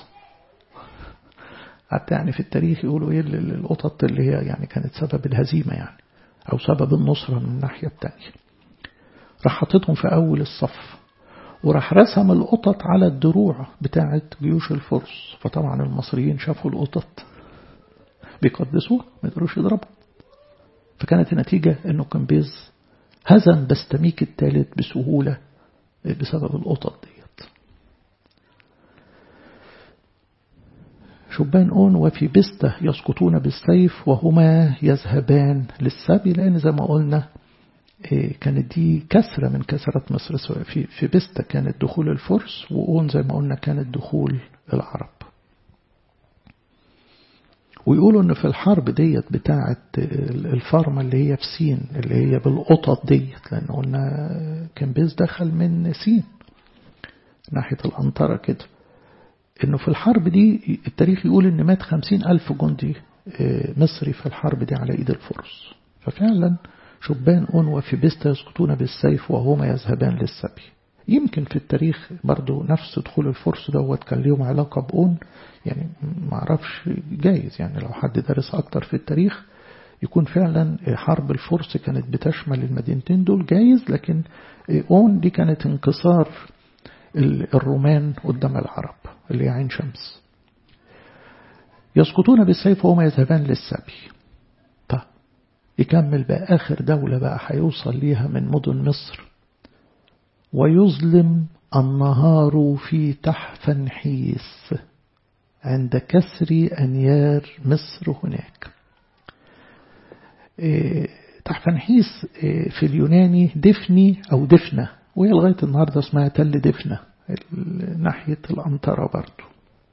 حتى يعني في التاريخ يقولوا ايه القطط اللي هي يعني كانت سبب الهزيمة يعني او سبب النصرة من الناحية التانية راح حاططهم في اول الصف وراح رسم القطط على الدروع بتاعة جيوش الفرس فطبعا المصريين شافوا القطط بيقدسوها ما يقدروش يضربوا فكانت النتيجة انه كان بيز هزم بستميك الثالث بسهولة بسبب القطط ديت شبان أون وفي بستة يسقطون بالسيف وهما يذهبان للسبي لأن زي ما قلنا كانت دي كسرة من كسرات مصر سواء في في بستة كانت دخول الفرس وأون زي ما قلنا كانت دخول العرب ويقولوا ان في الحرب ديت بتاعة الفارما اللي هي في سين اللي هي بالقطط ديت لان قلنا كان بيز دخل من سين ناحية الأنطرة كده انه في الحرب دي التاريخ يقول ان مات خمسين ألف جندي مصري في الحرب دي على ايد الفرس ففعلا شبان أون وفي بيستا يسقطون بالسيف وهما يذهبان للسبي يمكن في التاريخ برضو نفس دخول الفرس دوت كان ليهم علاقة بأون يعني ما اعرفش جايز يعني لو حد درس أكتر في التاريخ يكون فعلا حرب الفرس كانت بتشمل المدينتين دول جايز لكن أون دي كانت انكسار الرومان قدام العرب اللي هي عين شمس يسقطون بالسيف وهما يذهبان للسبي طيب يكمل بقى آخر دولة بقى هيوصل ليها من مدن مصر ويظلم النهار في تحفنحيس عند كسر أنيار مصر هناك تحفنحيس في اليوناني دفني أو دفنة وهي لغاية النهاردة اسمها تل دفنة ناحية الأنطرة برضو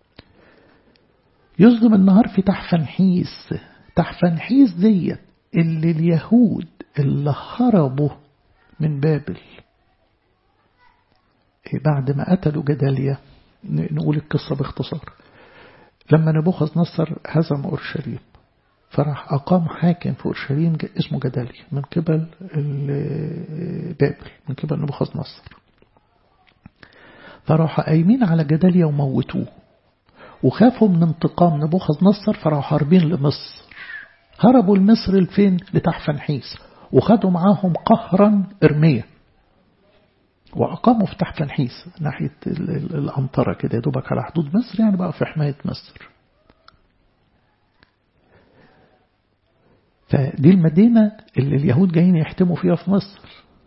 يظلم النهار في تحفنحيس تحفنحيس ديت اللي اليهود اللي هربوا من بابل بعد ما قتلوا جداليا نقول القصة باختصار لما نبوخذ نصر هزم أورشليم فراح أقام حاكم في أورشليم اسمه جداليا من قبل بابل من قبل نبوخذ نصر فراحوا قايمين على جداليا وموتوه وخافوا من انتقام نبوخذ نصر فراحوا هاربين لمصر هربوا لمصر لفين لتحفنحيس وخدوا معاهم قهرا إرميا وأقاموا في تحفنحيس ناحية الأنطرة كده دوبك على حدود مصر يعني بقى في حماية مصر فدي المدينة اللي اليهود جايين يحتموا فيها في مصر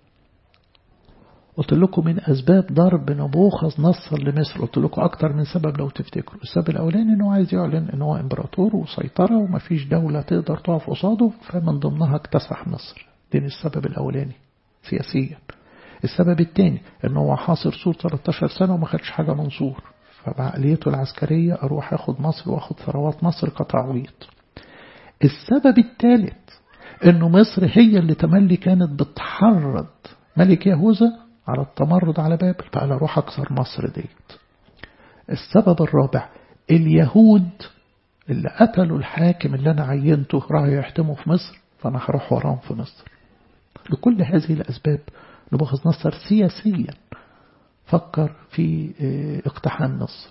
قلت لكم من أسباب ضرب نبوخذ نصر لمصر قلت لكم أكتر من سبب لو تفتكروا السبب الأولاني أنه عايز يعلن أنه هو إمبراطور وسيطرة ومفيش دولة تقدر تقف قصاده فمن ضمنها اكتسح مصر دي السبب الأولاني سياسيا السبب الثاني أنه هو حاصر سور 13 سنة وما خدش حاجة من سور فبعقليته العسكرية أروح أخد مصر وأخد ثروات مصر كتعويض السبب الثالث أنه مصر هي اللي تملي كانت بتحرض ملك يهوذا على التمرد على بابل فقال أروح أكسر مصر ديت السبب الرابع اليهود اللي قتلوا الحاكم اللي أنا عينته راح يحتموا في مصر فأنا هروح وراهم في مصر لكل هذه الأسباب نبوخذ نصر سياسيا فكر في اقتحام مصر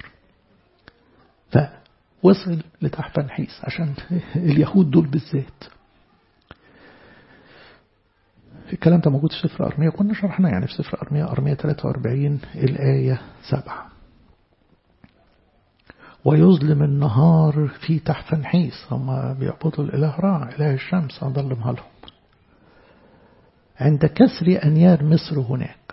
فوصل لتحفنحيس عشان اليهود دول بالذات الكلام ده موجود في سفر أرمية كنا شرحنا يعني في سفر أرمية أرمية 43 الآية 7 ويظلم النهار في تحفنحيس هم بيعبدوا الإله راع إله الشمس أظلمها لهم عند كسر أنيار مصر هناك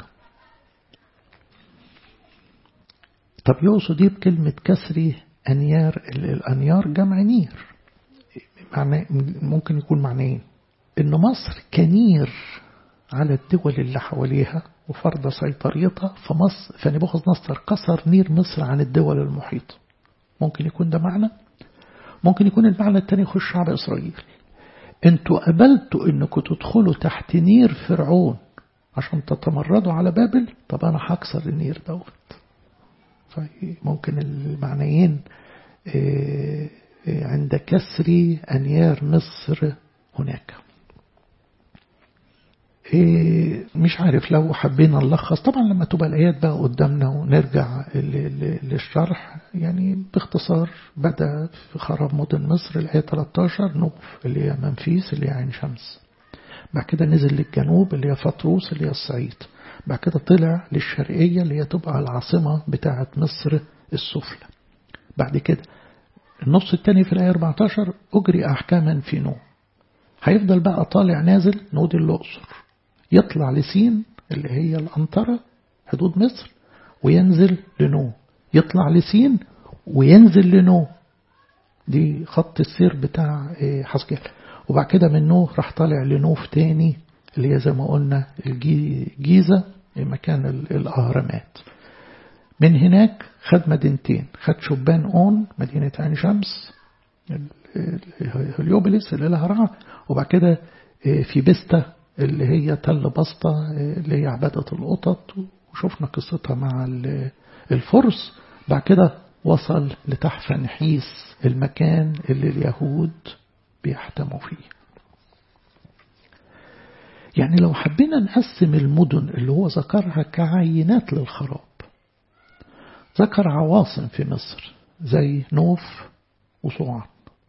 طب يقصد ايه بكلمة كسر أنيار الأنيار جمع نير معنى ممكن يكون معنيين إن مصر كنير على الدول اللي حواليها وفرض سيطرتها فمصر فنبوخذ نصر كسر نير مصر عن الدول المحيطة ممكن يكون ده معنى ممكن يكون المعنى الثاني يخش شعب إسرائيل انتوا قبلتوا انكم تدخلوا تحت نير فرعون عشان تتمردوا على بابل طب انا هكسر النير دوت فممكن المعنيين عند كسر أنيار مصر هناك مش عارف لو حبينا نلخص طبعا لما تبقى الآيات بقى قدامنا ونرجع للشرح يعني باختصار بدأ في خراب مدن مصر الآية 13 نوف اللي هي منفيس اللي هي عين شمس بعد كده نزل للجنوب اللي هي فطروس اللي هي الصعيد بعد كده طلع للشرقية اللي هي تبقى العاصمة بتاعة مصر السفلى بعد كده النص الثاني في الآية 14 أجري أحكاما في نو هيفضل بقى طالع نازل نودي الأقصر يطلع لسين اللي هي الأنطرة حدود مصر وينزل لنو يطلع لسين وينزل لنو دي خط السير بتاع حسكيل وبعد كده من نو راح طالع لنوف تاني اللي هي زي ما قلنا الجيزة مكان الأهرامات من هناك خد مدينتين خد شبان أون مدينة عين شمس اليوبلس اللي لها رعا وبعد كده في بستا اللي هي تل بسطة اللي هي عبادة القطط وشفنا قصتها مع الفرس بعد كده وصل لتحفنحيس المكان اللي اليهود بيحتموا فيه يعني لو حبينا نقسم المدن اللي هو ذكرها كعينات للخراب ذكر عواصم في مصر زي نوف وصوعان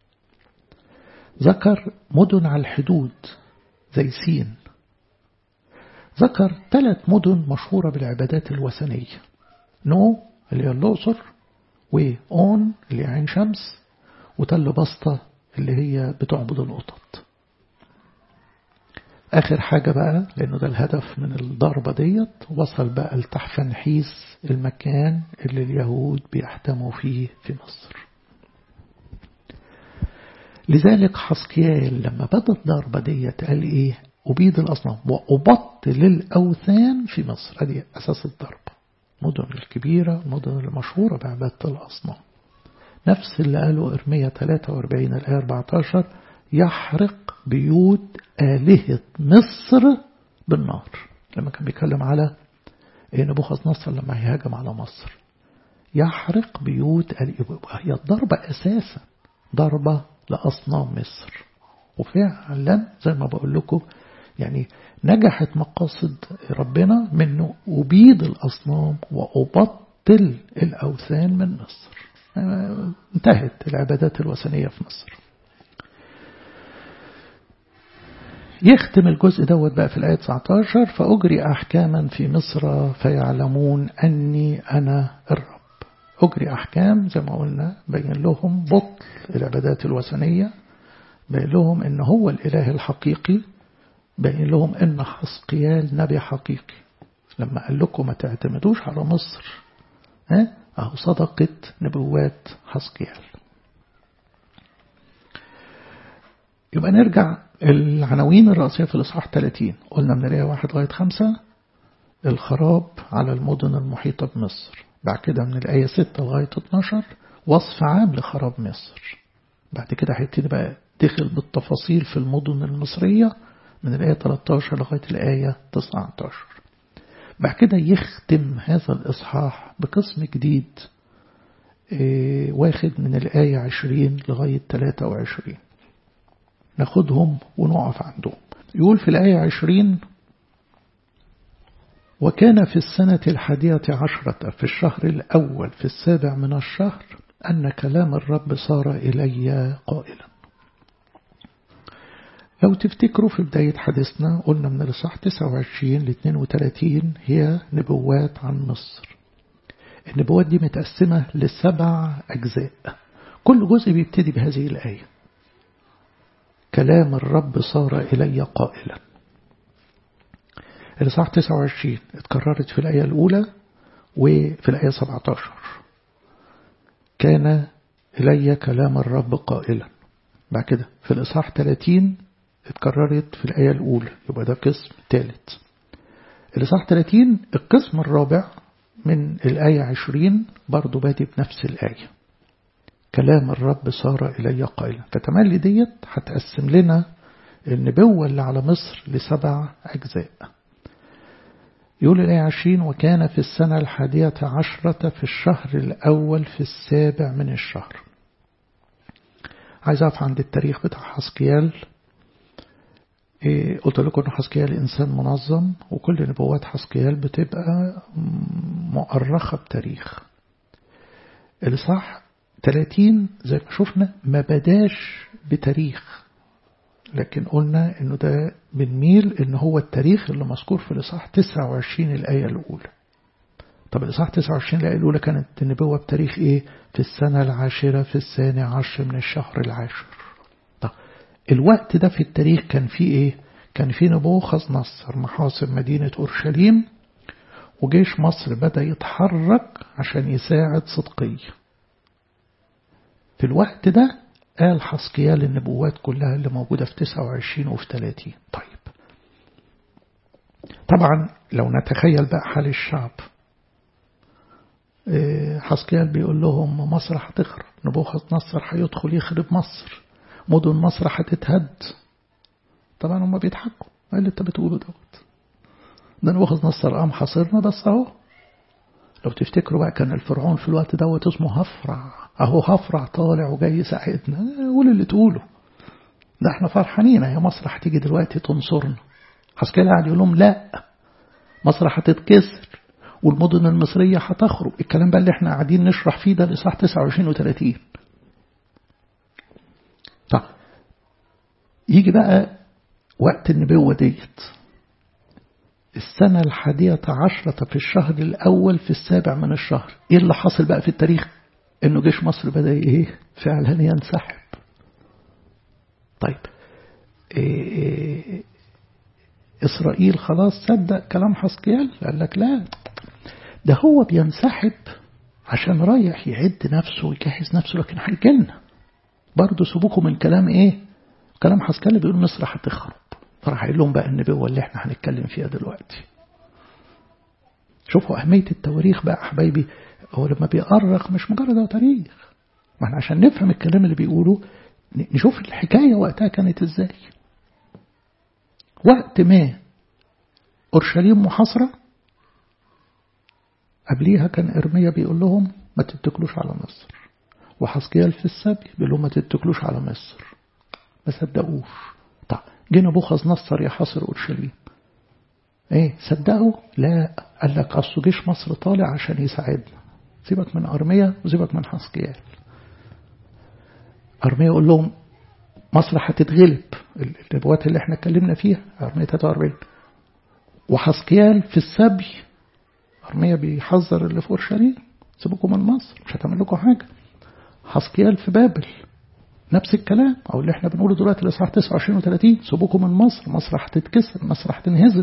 ذكر مدن على الحدود زي سين ذكر ثلاث مدن مشهورة بالعبادات الوثنية نو اللي هي الأقصر وأون اللي هي عين شمس وتل بسطة اللي هي بتعبد القطط آخر حاجة بقى لأنه ده الهدف من الضربة ديت وصل بقى لتحفنحيس المكان اللي اليهود بيحتموا فيه في مصر لذلك حسكيال لما بدأت الضربة ديت قال إيه أبيد الأصنام وأبطل الأوثان في مصر هذه أساس الضربة المدن الكبيرة المدن المشهورة بعبادة الأصنام نفس اللي قاله إرمية 43 الآية 14 يحرق بيوت آلهة مصر بالنار لما كان بيتكلم على نبوخذ نصر لما هيهاجم على مصر يحرق بيوت آلهة هي الضربة أساسا ضربة لأصنام مصر وفعلا زي ما بقول لكم يعني نجحت مقاصد ربنا منه أبيد الأصنام وأبطل الأوثان من مصر انتهت العبادات الوثنية في مصر يختم الجزء دوت بقى في الآية 19 فأجري أحكاما في مصر فيعلمون أني أنا الرب أجري أحكام زي ما قلنا بين لهم بطل العبادات الوثنية بين لهم أن هو الإله الحقيقي بين لهم أن حسقيال نبي حقيقي لما قال لكم ما تعتمدوش على مصر ها أهو صدقت نبوات حسقيال يبقى نرجع العناوين الرئيسية في الإصحاح 30 قلنا من الآية 1 لغاية 5 الخراب على المدن المحيطة بمصر بعد كده من الآية 6 لغاية 12 وصف عام لخراب مصر بعد كده هيبتدي بقى دخل بالتفاصيل في المدن المصرية من الآية 13 لغاية الآية 19 بعد كده يختم هذا الإصحاح بقسم جديد واخد من الآية 20 لغاية 23 ناخدهم ونقف عندهم يقول في الآية 20 وكان في السنة الحادية عشرة في الشهر الأول في السابع من الشهر أن كلام الرب صار إلي قائلا لو تفتكروا في بداية حديثنا قلنا من الإصحاح 29 ل 32 هي نبوات عن مصر النبوات دي متقسمة لسبع أجزاء كل جزء بيبتدي بهذه الآية كلام الرب صار إلي قائلا الإصحاح 29 اتكررت في الآية الأولى وفي الآية 17 كان إلي كلام الرب قائلا بعد كده في الإصحاح 30 اتكررت في الآية الأولى يبقى ده قسم ثالث الإصحاح 30 القسم الرابع من الآية 20 برضو بادي بنفس الآية كلام الرب صار إلي قائلا فتملي ديت هتقسم لنا النبوة اللي على مصر لسبع أجزاء يقول الآية 20 وكان في السنة الحادية عشرة في الشهر الأول في السابع من الشهر عايز أقف عند التاريخ بتاع حسكيال إيه قلت لكم أن حسكيال إنسان منظم وكل نبوات حسكيال بتبقى مؤرخة بتاريخ الإصحاح 30 زي ما شفنا ما بداش بتاريخ لكن قلنا انه ده بنميل ان هو التاريخ اللي مذكور في الاصحاح 29 الايه الاولى طب الاصحاح 29 الايه الاولى كانت النبوه بتاريخ ايه في السنه العاشره في الثاني عشر من الشهر العاشر طب الوقت ده في التاريخ كان فيه ايه كان فيه نبوخذ نصر محاصر مدينه اورشليم وجيش مصر بدا يتحرك عشان يساعد صدقيه في الوقت ده قال حسكيال النبوات كلها اللي موجودة في 29 وفي 30 طيب طبعا لو نتخيل بقى حال الشعب حسكيال بيقول لهم مصر هتخرب نبوخذ نصر هيدخل يخرب مصر مدن مصر هتتهد طبعا هم بيضحكوا ايه اللي انت بتقوله دوت ده نبوخذ نصر قام حاصرنا بس اهو لو تفتكروا بقى كان الفرعون في الوقت دوت اسمه هفرع اهو هفرع طالع وجاي يساعدنا قول اللي تقوله ده احنا فرحانين يا مصر هتيجي دلوقتي تنصرنا حسكيل قاعد يقول لهم لا مصر هتتكسر والمدن المصرية هتخرج الكلام بقى اللي احنا قاعدين نشرح فيه ده الإصحاح 29 و30 طب يجي بقى وقت النبوة ديت السنة الحادية عشرة في الشهر الأول في السابع من الشهر إيه اللي حصل بقى في التاريخ إنه جيش مصر بدأ إيه فعلا ينسحب طيب إيه إسرائيل خلاص صدق كلام حسكيال قال لك لا ده هو بينسحب عشان رايح يعد نفسه ويجهز نفسه لكن هيجيلنا برضه سيبوكم من كلام إيه كلام حسكيال بيقول مصر هتخرب فراح قايل لهم بقى النبوة اللي احنا هنتكلم فيها دلوقتي شوفوا أهمية التواريخ بقى حبايبي هو لما بيأرخ مش مجرد تاريخ ما احنا عشان نفهم الكلام اللي بيقوله نشوف الحكاية وقتها كانت ازاي وقت ما أورشليم محاصرة قبليها كان إرميا بيقول لهم ما تتكلوش على مصر وحسكيال في السبي بيقول لهم ما تتكلوش على مصر ما صدقوش طب جه نبوخذ نصر يحاصر أورشليم ايه صدقوا لا قال لك اصل جيش مصر طالع عشان يساعدنا سيبك من أرميا وسيبك من حسكيال أرميا يقول لهم مصر هتتغلب النبوات اللي احنا اتكلمنا فيها أرميا 43 وحسكيال في السبي أرميا بيحذر اللي في أورشليم سيبكم من مصر مش هتعمل لكم حاجة حسكيال في بابل نفس الكلام أو اللي احنا بنقوله دلوقتي الإصحاح 29 و30 سيبوكم من مصر مصر هتتكسر مصر هتنهزم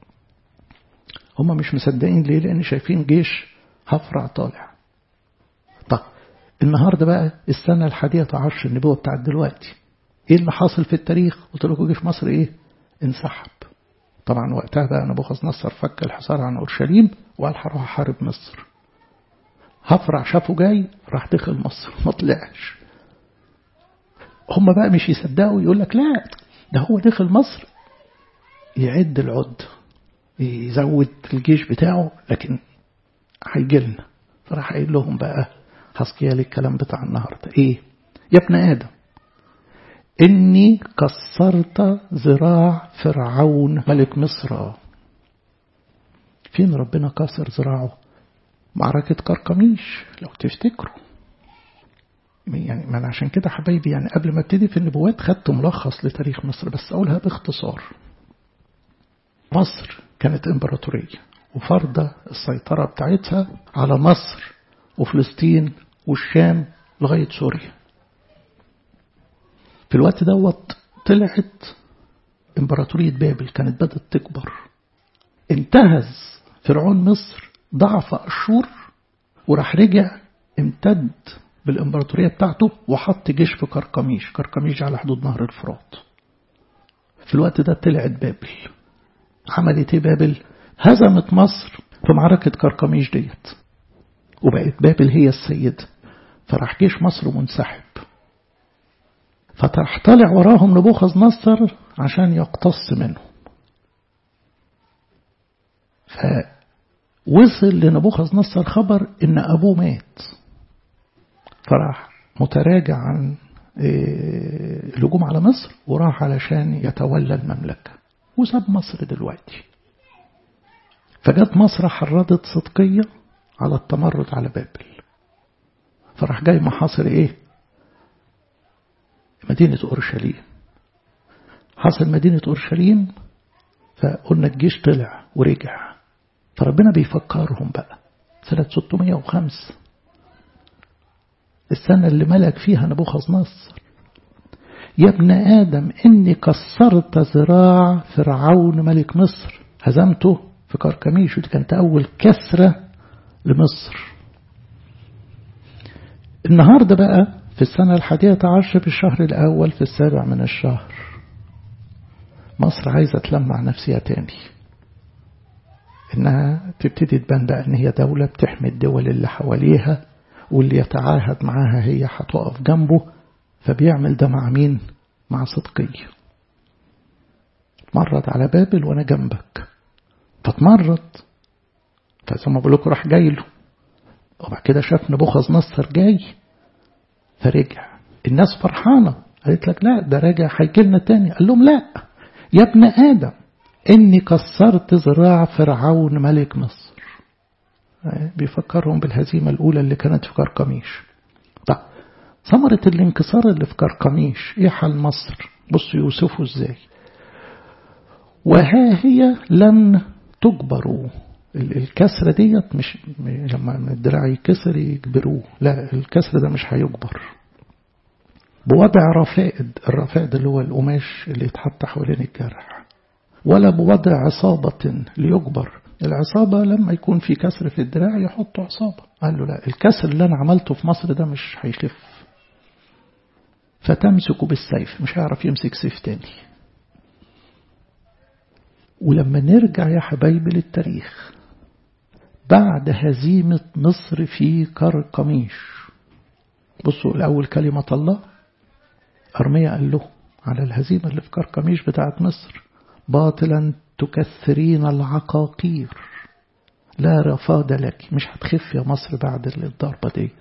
هم مش مصدقين ليه لأن شايفين جيش هفرع طالع طب النهاردة بقى السنة الحادية عشر النبوة بتاعت دلوقتي ايه اللي حاصل في التاريخ قلت لكم جيش مصر ايه انسحب طبعا وقتها بقى نبوخذ نصر فك الحصار عن اورشليم وقال هروح احارب مصر هفرع شافه جاي راح دخل مصر ما طلعش هم بقى مش يصدقوا يقول لك لا ده هو دخل مصر يعد العد يزود الجيش بتاعه لكن هيجي لنا فراح قايل لهم بقى حسكيال الكلام بتاع النهارده ايه يا ابن ادم اني كسرت ذراع فرعون ملك مصر فين ربنا كسر ذراعه معركة قرقميش لو تفتكروا يعني ما أنا عشان كده حبايبي يعني قبل ما ابتدي في النبوات خدت ملخص لتاريخ مصر بس أقولها باختصار مصر كانت إمبراطورية وفرض السيطرة بتاعتها على مصر وفلسطين والشام لغاية سوريا في الوقت دوت طلعت إمبراطورية بابل كانت بدأت تكبر انتهز فرعون مصر ضعف أشور وراح رجع امتد بالإمبراطورية بتاعته وحط جيش في كركميش كركميش على حدود نهر الفرات في الوقت ده طلعت بابل عملت ايه بابل هزمت مصر في معركة كركميش ديت وبقت بابل هي السيدة فراح جيش مصر منسحب فراح طالع وراهم نبوخذ نصر عشان يقتص منهم فوصل لنبوخذ نصر خبر ان ابوه مات فراح متراجع عن الهجوم على مصر وراح علشان يتولى المملكة وساب مصر دلوقتي فجت مصر حرضت صدقية على التمرد على بابل فراح جاي محاصر ايه مدينة أورشليم حصل مدينة أورشليم فقلنا الجيش طلع ورجع فربنا بيفكرهم بقى سنة 605 السنة اللي ملك فيها نبوخذ نصر يا ابن آدم إني كسرت ذراع فرعون ملك مصر هزمته في كركميش ودي كانت أول كسرة لمصر النهاردة بقى في السنة الحادية عشر في الشهر الأول في السابع من الشهر مصر عايزة تلمع نفسها تاني إنها تبتدي تبان بقى إن هي دولة بتحمي الدول اللي حواليها واللي يتعاهد معاها هي هتقف جنبه فبيعمل ده مع مين؟ مع صدقية مرض على بابل وأنا جنبك فتمرض فزي ما بقول لكم راح جاي له وبعد كده شاف نبوخذ نصر جاي فرجع الناس فرحانة قالت لك لا ده راجع هيجي لنا تاني قال لهم لا يا ابن آدم إني كسرت ذراع فرعون ملك مصر بيفكرهم بالهزيمة الأولى اللي كانت في كركميش طب ثمرة الانكسار اللي في كركميش إيه حال مصر بصوا يوسفوا إزاي وها هي لن تجبروا الكسرة ديت مش لما الدراع يكسر يجبروه لا الكسر ده مش هيجبر بوضع رفائد الرفائد اللي هو القماش اللي يتحط حوالين الجرح ولا بوضع عصابة ليجبر العصابة لما يكون في كسر في الدراع يحطوا عصابة قال له لا الكسر اللي أنا عملته في مصر ده مش هيخف فتمسكه بالسيف مش هيعرف يمسك سيف تاني ولما نرجع يا حبايبي للتاريخ بعد هزيمة مصر في كركميش بصوا الأول كلمة الله أرميا قال له على الهزيمة اللي في كركميش بتاعت مصر باطلا تكثرين العقاقير لا رفاد لك مش هتخف يا مصر بعد الضربة ديت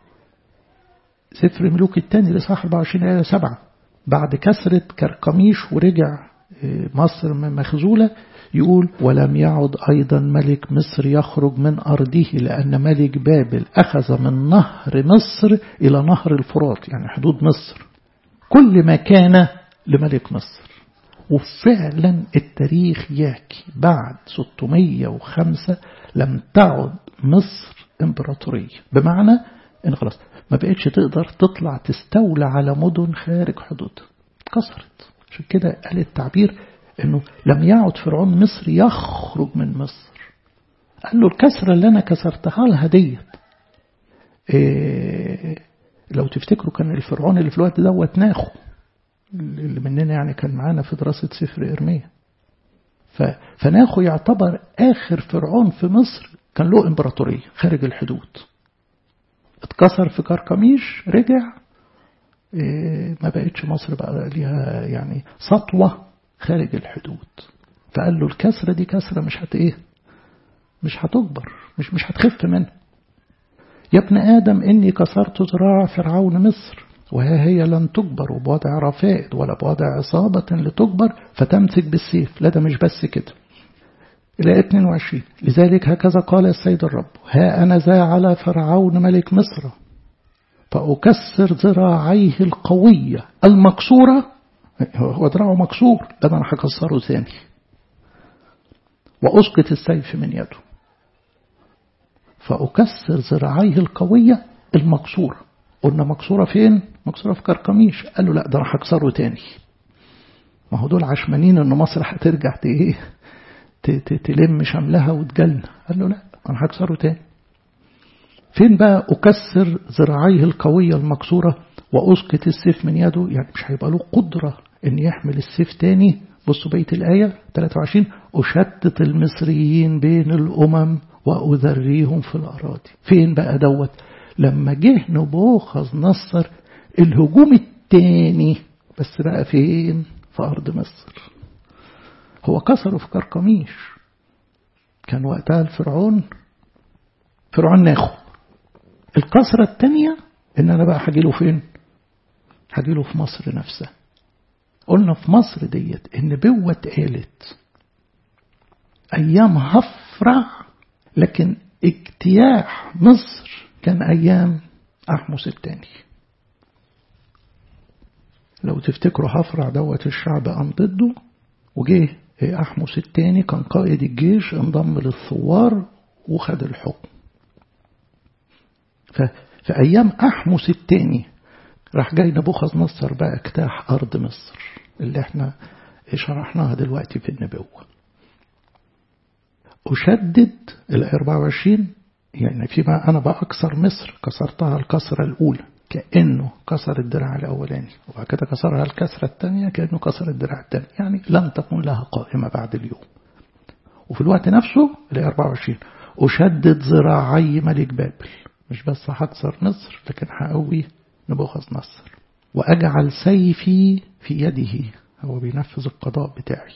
سفر ملوك الثاني لصح 24 آية 7 بعد كسرة كركميش ورجع مصر مخزولة يقول ولم يعد أيضا ملك مصر يخرج من أرضه لأن ملك بابل أخذ من نهر مصر إلى نهر الفرات يعني حدود مصر كل ما كان لملك مصر وفعلا التاريخ يحكي بعد 605 لم تعد مصر امبراطورية بمعنى ان خلاص ما بقتش تقدر تطلع تستولى على مدن خارج حدودها اتكسرت عشان كده قال التعبير انه لم يعد فرعون مصر يخرج من مصر قال له الكسرة اللي انا كسرتها لها ديت إيه لو تفتكروا كان الفرعون اللي في الوقت دوت ناخو اللي مننا يعني كان معانا في دراسة سفر إرميا فناخو يعتبر آخر فرعون في مصر كان له إمبراطورية خارج الحدود اتكسر في كركميش رجع إيه ما بقتش مصر بقى ليها يعني سطوة خارج الحدود فقال له الكسرة دي كسرة مش هت ايه مش هتكبر مش مش هتخف منها يا ابن آدم إني كسرت ذراع فرعون مصر وها هي لن تجبر بوضع رفائد ولا بوضع عصابة لتجبر فتمسك بالسيف لا ده مش بس كده إلى 22 لذلك هكذا قال السيد الرب ها أنا ذا على فرعون ملك مصر فأكسر ذراعيه القوية المكسورة هو ذراعه مكسور ده أنا هكسره ثاني وأسقط السيف من يده فأكسر ذراعيه القوية المكسورة قلنا مكسورة فين؟ مكسورة في كركميش قال له لا ده أنا هكسره تاني ما هو دول عشمانين إن مصر هترجع إيه تلم شملها وتجلنا قال له لا أنا هكسره تاني فين بقى أكسر ذراعيه القوية المكسورة وأسقط السيف من يده يعني مش هيبقى له قدرة إن يحمل السيف تاني بصوا بيت الآية 23 أشتت المصريين بين الأمم وأذريهم في الأراضي فين بقى دوت لما جه نبوخذ نصر الهجوم التاني بس بقى فين في أرض مصر هو كسره في كركميش كان وقتها الفرعون فرعون ناخو الكسرة التانية إن أنا بقى هجيله فين هجيله في مصر نفسها قلنا في مصر ديت النبوة اتقالت أيام هفرع لكن اجتياح مصر كان أيام أحمس الثاني لو تفتكروا هفرع دوت الشعب قام ضده وجه أحمس الثاني كان قائد الجيش انضم للثوار وخد الحكم ففي أيام أحمس الثاني راح جاي نبوخذ نصر بقى اجتاح أرض مصر اللي احنا شرحناها دلوقتي في النبوة أشدد ال 24 يعني فيما أنا بأكسر مصر كسرتها الكسرة الأولى كأنه كسر الدراع الأولاني وبعد كده كسرها الكسرة الثانية كأنه كسر الدراع الثاني يعني لن تكون لها قائمة بعد اليوم وفي الوقت نفسه ال 24 أشدد ذراعي ملك بابل مش بس هكسر مصر لكن هقوي نبوخذ نصر وأجعل سيفي في يده هو بينفذ القضاء بتاعي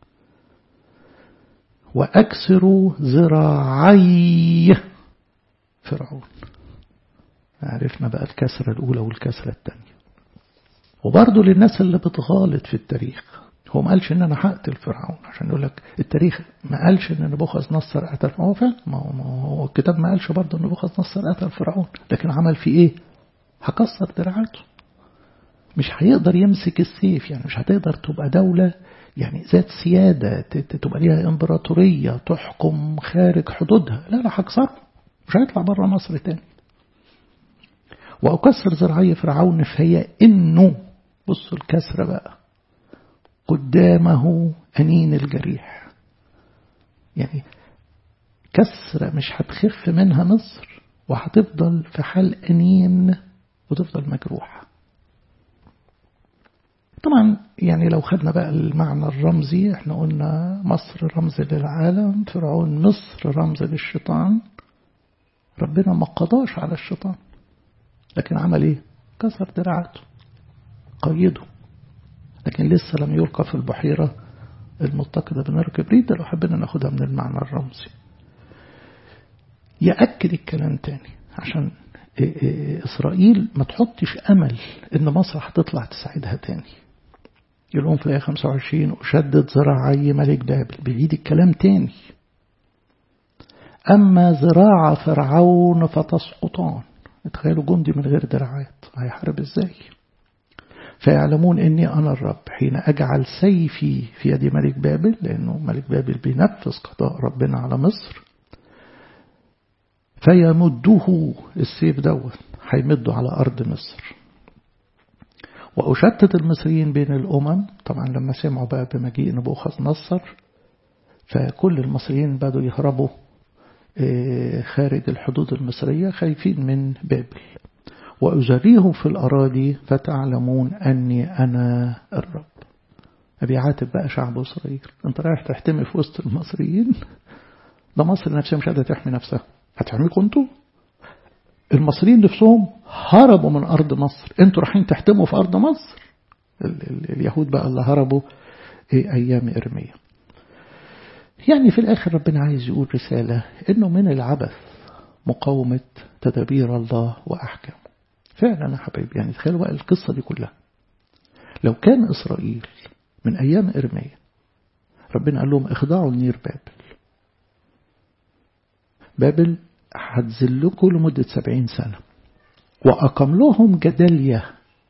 وأكسر ذراعي فرعون عرفنا بقى الكسرة الأولى والكسرة الثانية وبرضه للناس اللي بتغالط في التاريخ هو ما قالش ان انا هقتل فرعون عشان يقول لك التاريخ ما قالش ان نبوخذ نصر قتل هو فعلا ما هو الكتاب ما قالش برضه ان نبوخذ نصر قتل فرعون لكن عمل فيه ايه؟ هكسر دراعاته مش هيقدر يمسك السيف يعني مش هتقدر تبقى دولة يعني ذات سيادة تبقى ليها امبراطورية تحكم خارج حدودها لا لا هكسره مش هيطلع بره مصر تاني وأكسر ذراعي فرعون فهي إنه بصوا الكسرة بقى قدامه أنين الجريح يعني كسرة مش هتخف منها مصر وهتفضل في حال أنين وتفضل مجروحة طبعا يعني لو خدنا بقى المعنى الرمزي احنا قلنا مصر رمز للعالم فرعون مصر رمز للشيطان ربنا ما قضاش على الشيطان لكن عمل ايه كسر دراعته قيده لكن لسه لم يلقى في البحيرة المتقدة بنار كبريت لو حبينا ناخدها من المعنى الرمزي يأكد الكلام تاني عشان إسرائيل ما تحطش أمل إن مصر هتطلع تساعدها تاني يقولون في الآية 25 أشدد ذراعي ملك بابل بعيد الكلام تاني أما ذراع فرعون فتسقطان تخيلوا جندي من غير دراعات هيحارب ازاي فيعلمون اني انا الرب حين اجعل سيفي في يد ملك بابل لانه ملك بابل بينفذ قضاء ربنا على مصر فيمده السيف دوت هيمده على ارض مصر وأشتت المصريين بين الأمم طبعا لما سمعوا بقى بمجيء نبوخذ نصر فكل المصريين بدوا يهربوا خارج الحدود المصرية خايفين من بابل وأجريهم في الأراضي فتعلمون أني أنا الرب أبي عاتب بقى شعب إسرائيل أنت رايح تحتمي في وسط المصريين ده مصر نفسها مش قادرة تحمي نفسها هتحميكم أنتوا المصريين نفسهم هربوا من أرض مصر أنتوا رايحين تحتموا في أرض مصر ال ال اليهود بقى اللي هربوا إيه أيام إرميا يعني في الآخر ربنا عايز يقول رسالة إنه من العبث مقاومة تدابير الله وأحكامه فعلا يا حبايبي يعني تخيلوا بقى القصة دي كلها لو كان إسرائيل من أيام إرميا ربنا قال لهم اخضعوا لنير بابل بابل هتذلكم لمدة سبعين سنة وأقام لهم جدالية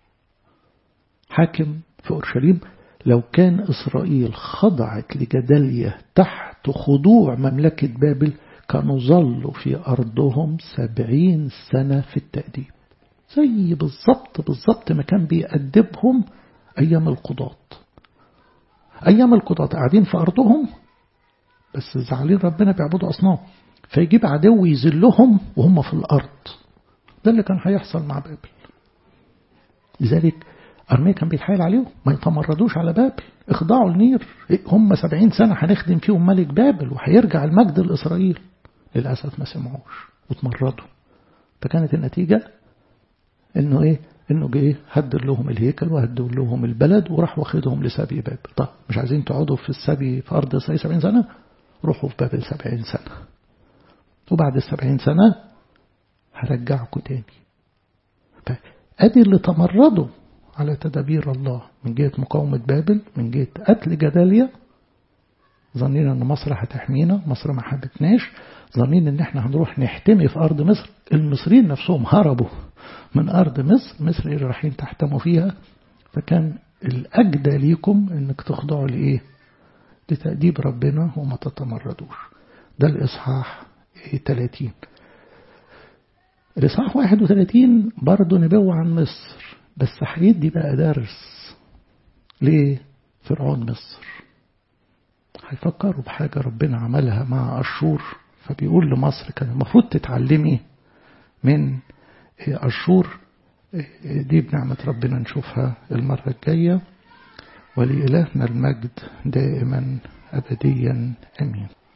حاكم في أورشليم لو كان إسرائيل خضعت لجدالية تحت خضوع مملكة بابل كانوا ظلوا في أرضهم سبعين سنة في التأديب زي بالظبط بالظبط ما كان بيأدبهم أيام القضاة أيام القضاة قاعدين في أرضهم بس زعلين ربنا بيعبدوا أصنام فيجيب عدو يذلهم وهم في الأرض ده اللي كان هيحصل مع بابل لذلك أرميا كان بيتحايل عليهم ما يتمردوش على بابل اخضعوا النير هم سبعين سنة هنخدم فيهم ملك بابل وهيرجع المجد لإسرائيل للأسف ما سمعوش وتمردوا فكانت النتيجة انه ايه انه جه هدر لهم الهيكل وهدر لهم البلد وراح واخدهم لسبي بابل طب مش عايزين تقعدوا في السبي في ارض اسرائيل 70 سنه روحوا في بابل 70 سنه وبعد السبعين سنه هرجعكم تاني فادي اللي تمردوا على تدابير الله من جهه مقاومه بابل من جهه قتل جداليا ظنين ان مصر هتحمينا مصر ما حبتناش ظنين ان احنا هنروح نحتمي في ارض مصر المصريين نفسهم هربوا من ارض مصر مصر اللي رايحين تحتموا فيها فكان الاجدى ليكم انك تخضعوا لايه لتأديب ربنا وما تتمردوش ده الاصحاح 30 الاصحاح 31 برضه نبوة عن مصر بس هيدي بقى درس ليه فرعون مصر هيفكروا بحاجة ربنا عملها مع أشور فبيقول لمصر كان المفروض تتعلمي من أشور دي بنعمة ربنا نشوفها المرة الجاية ولإلهنا المجد دائما أبديا أمين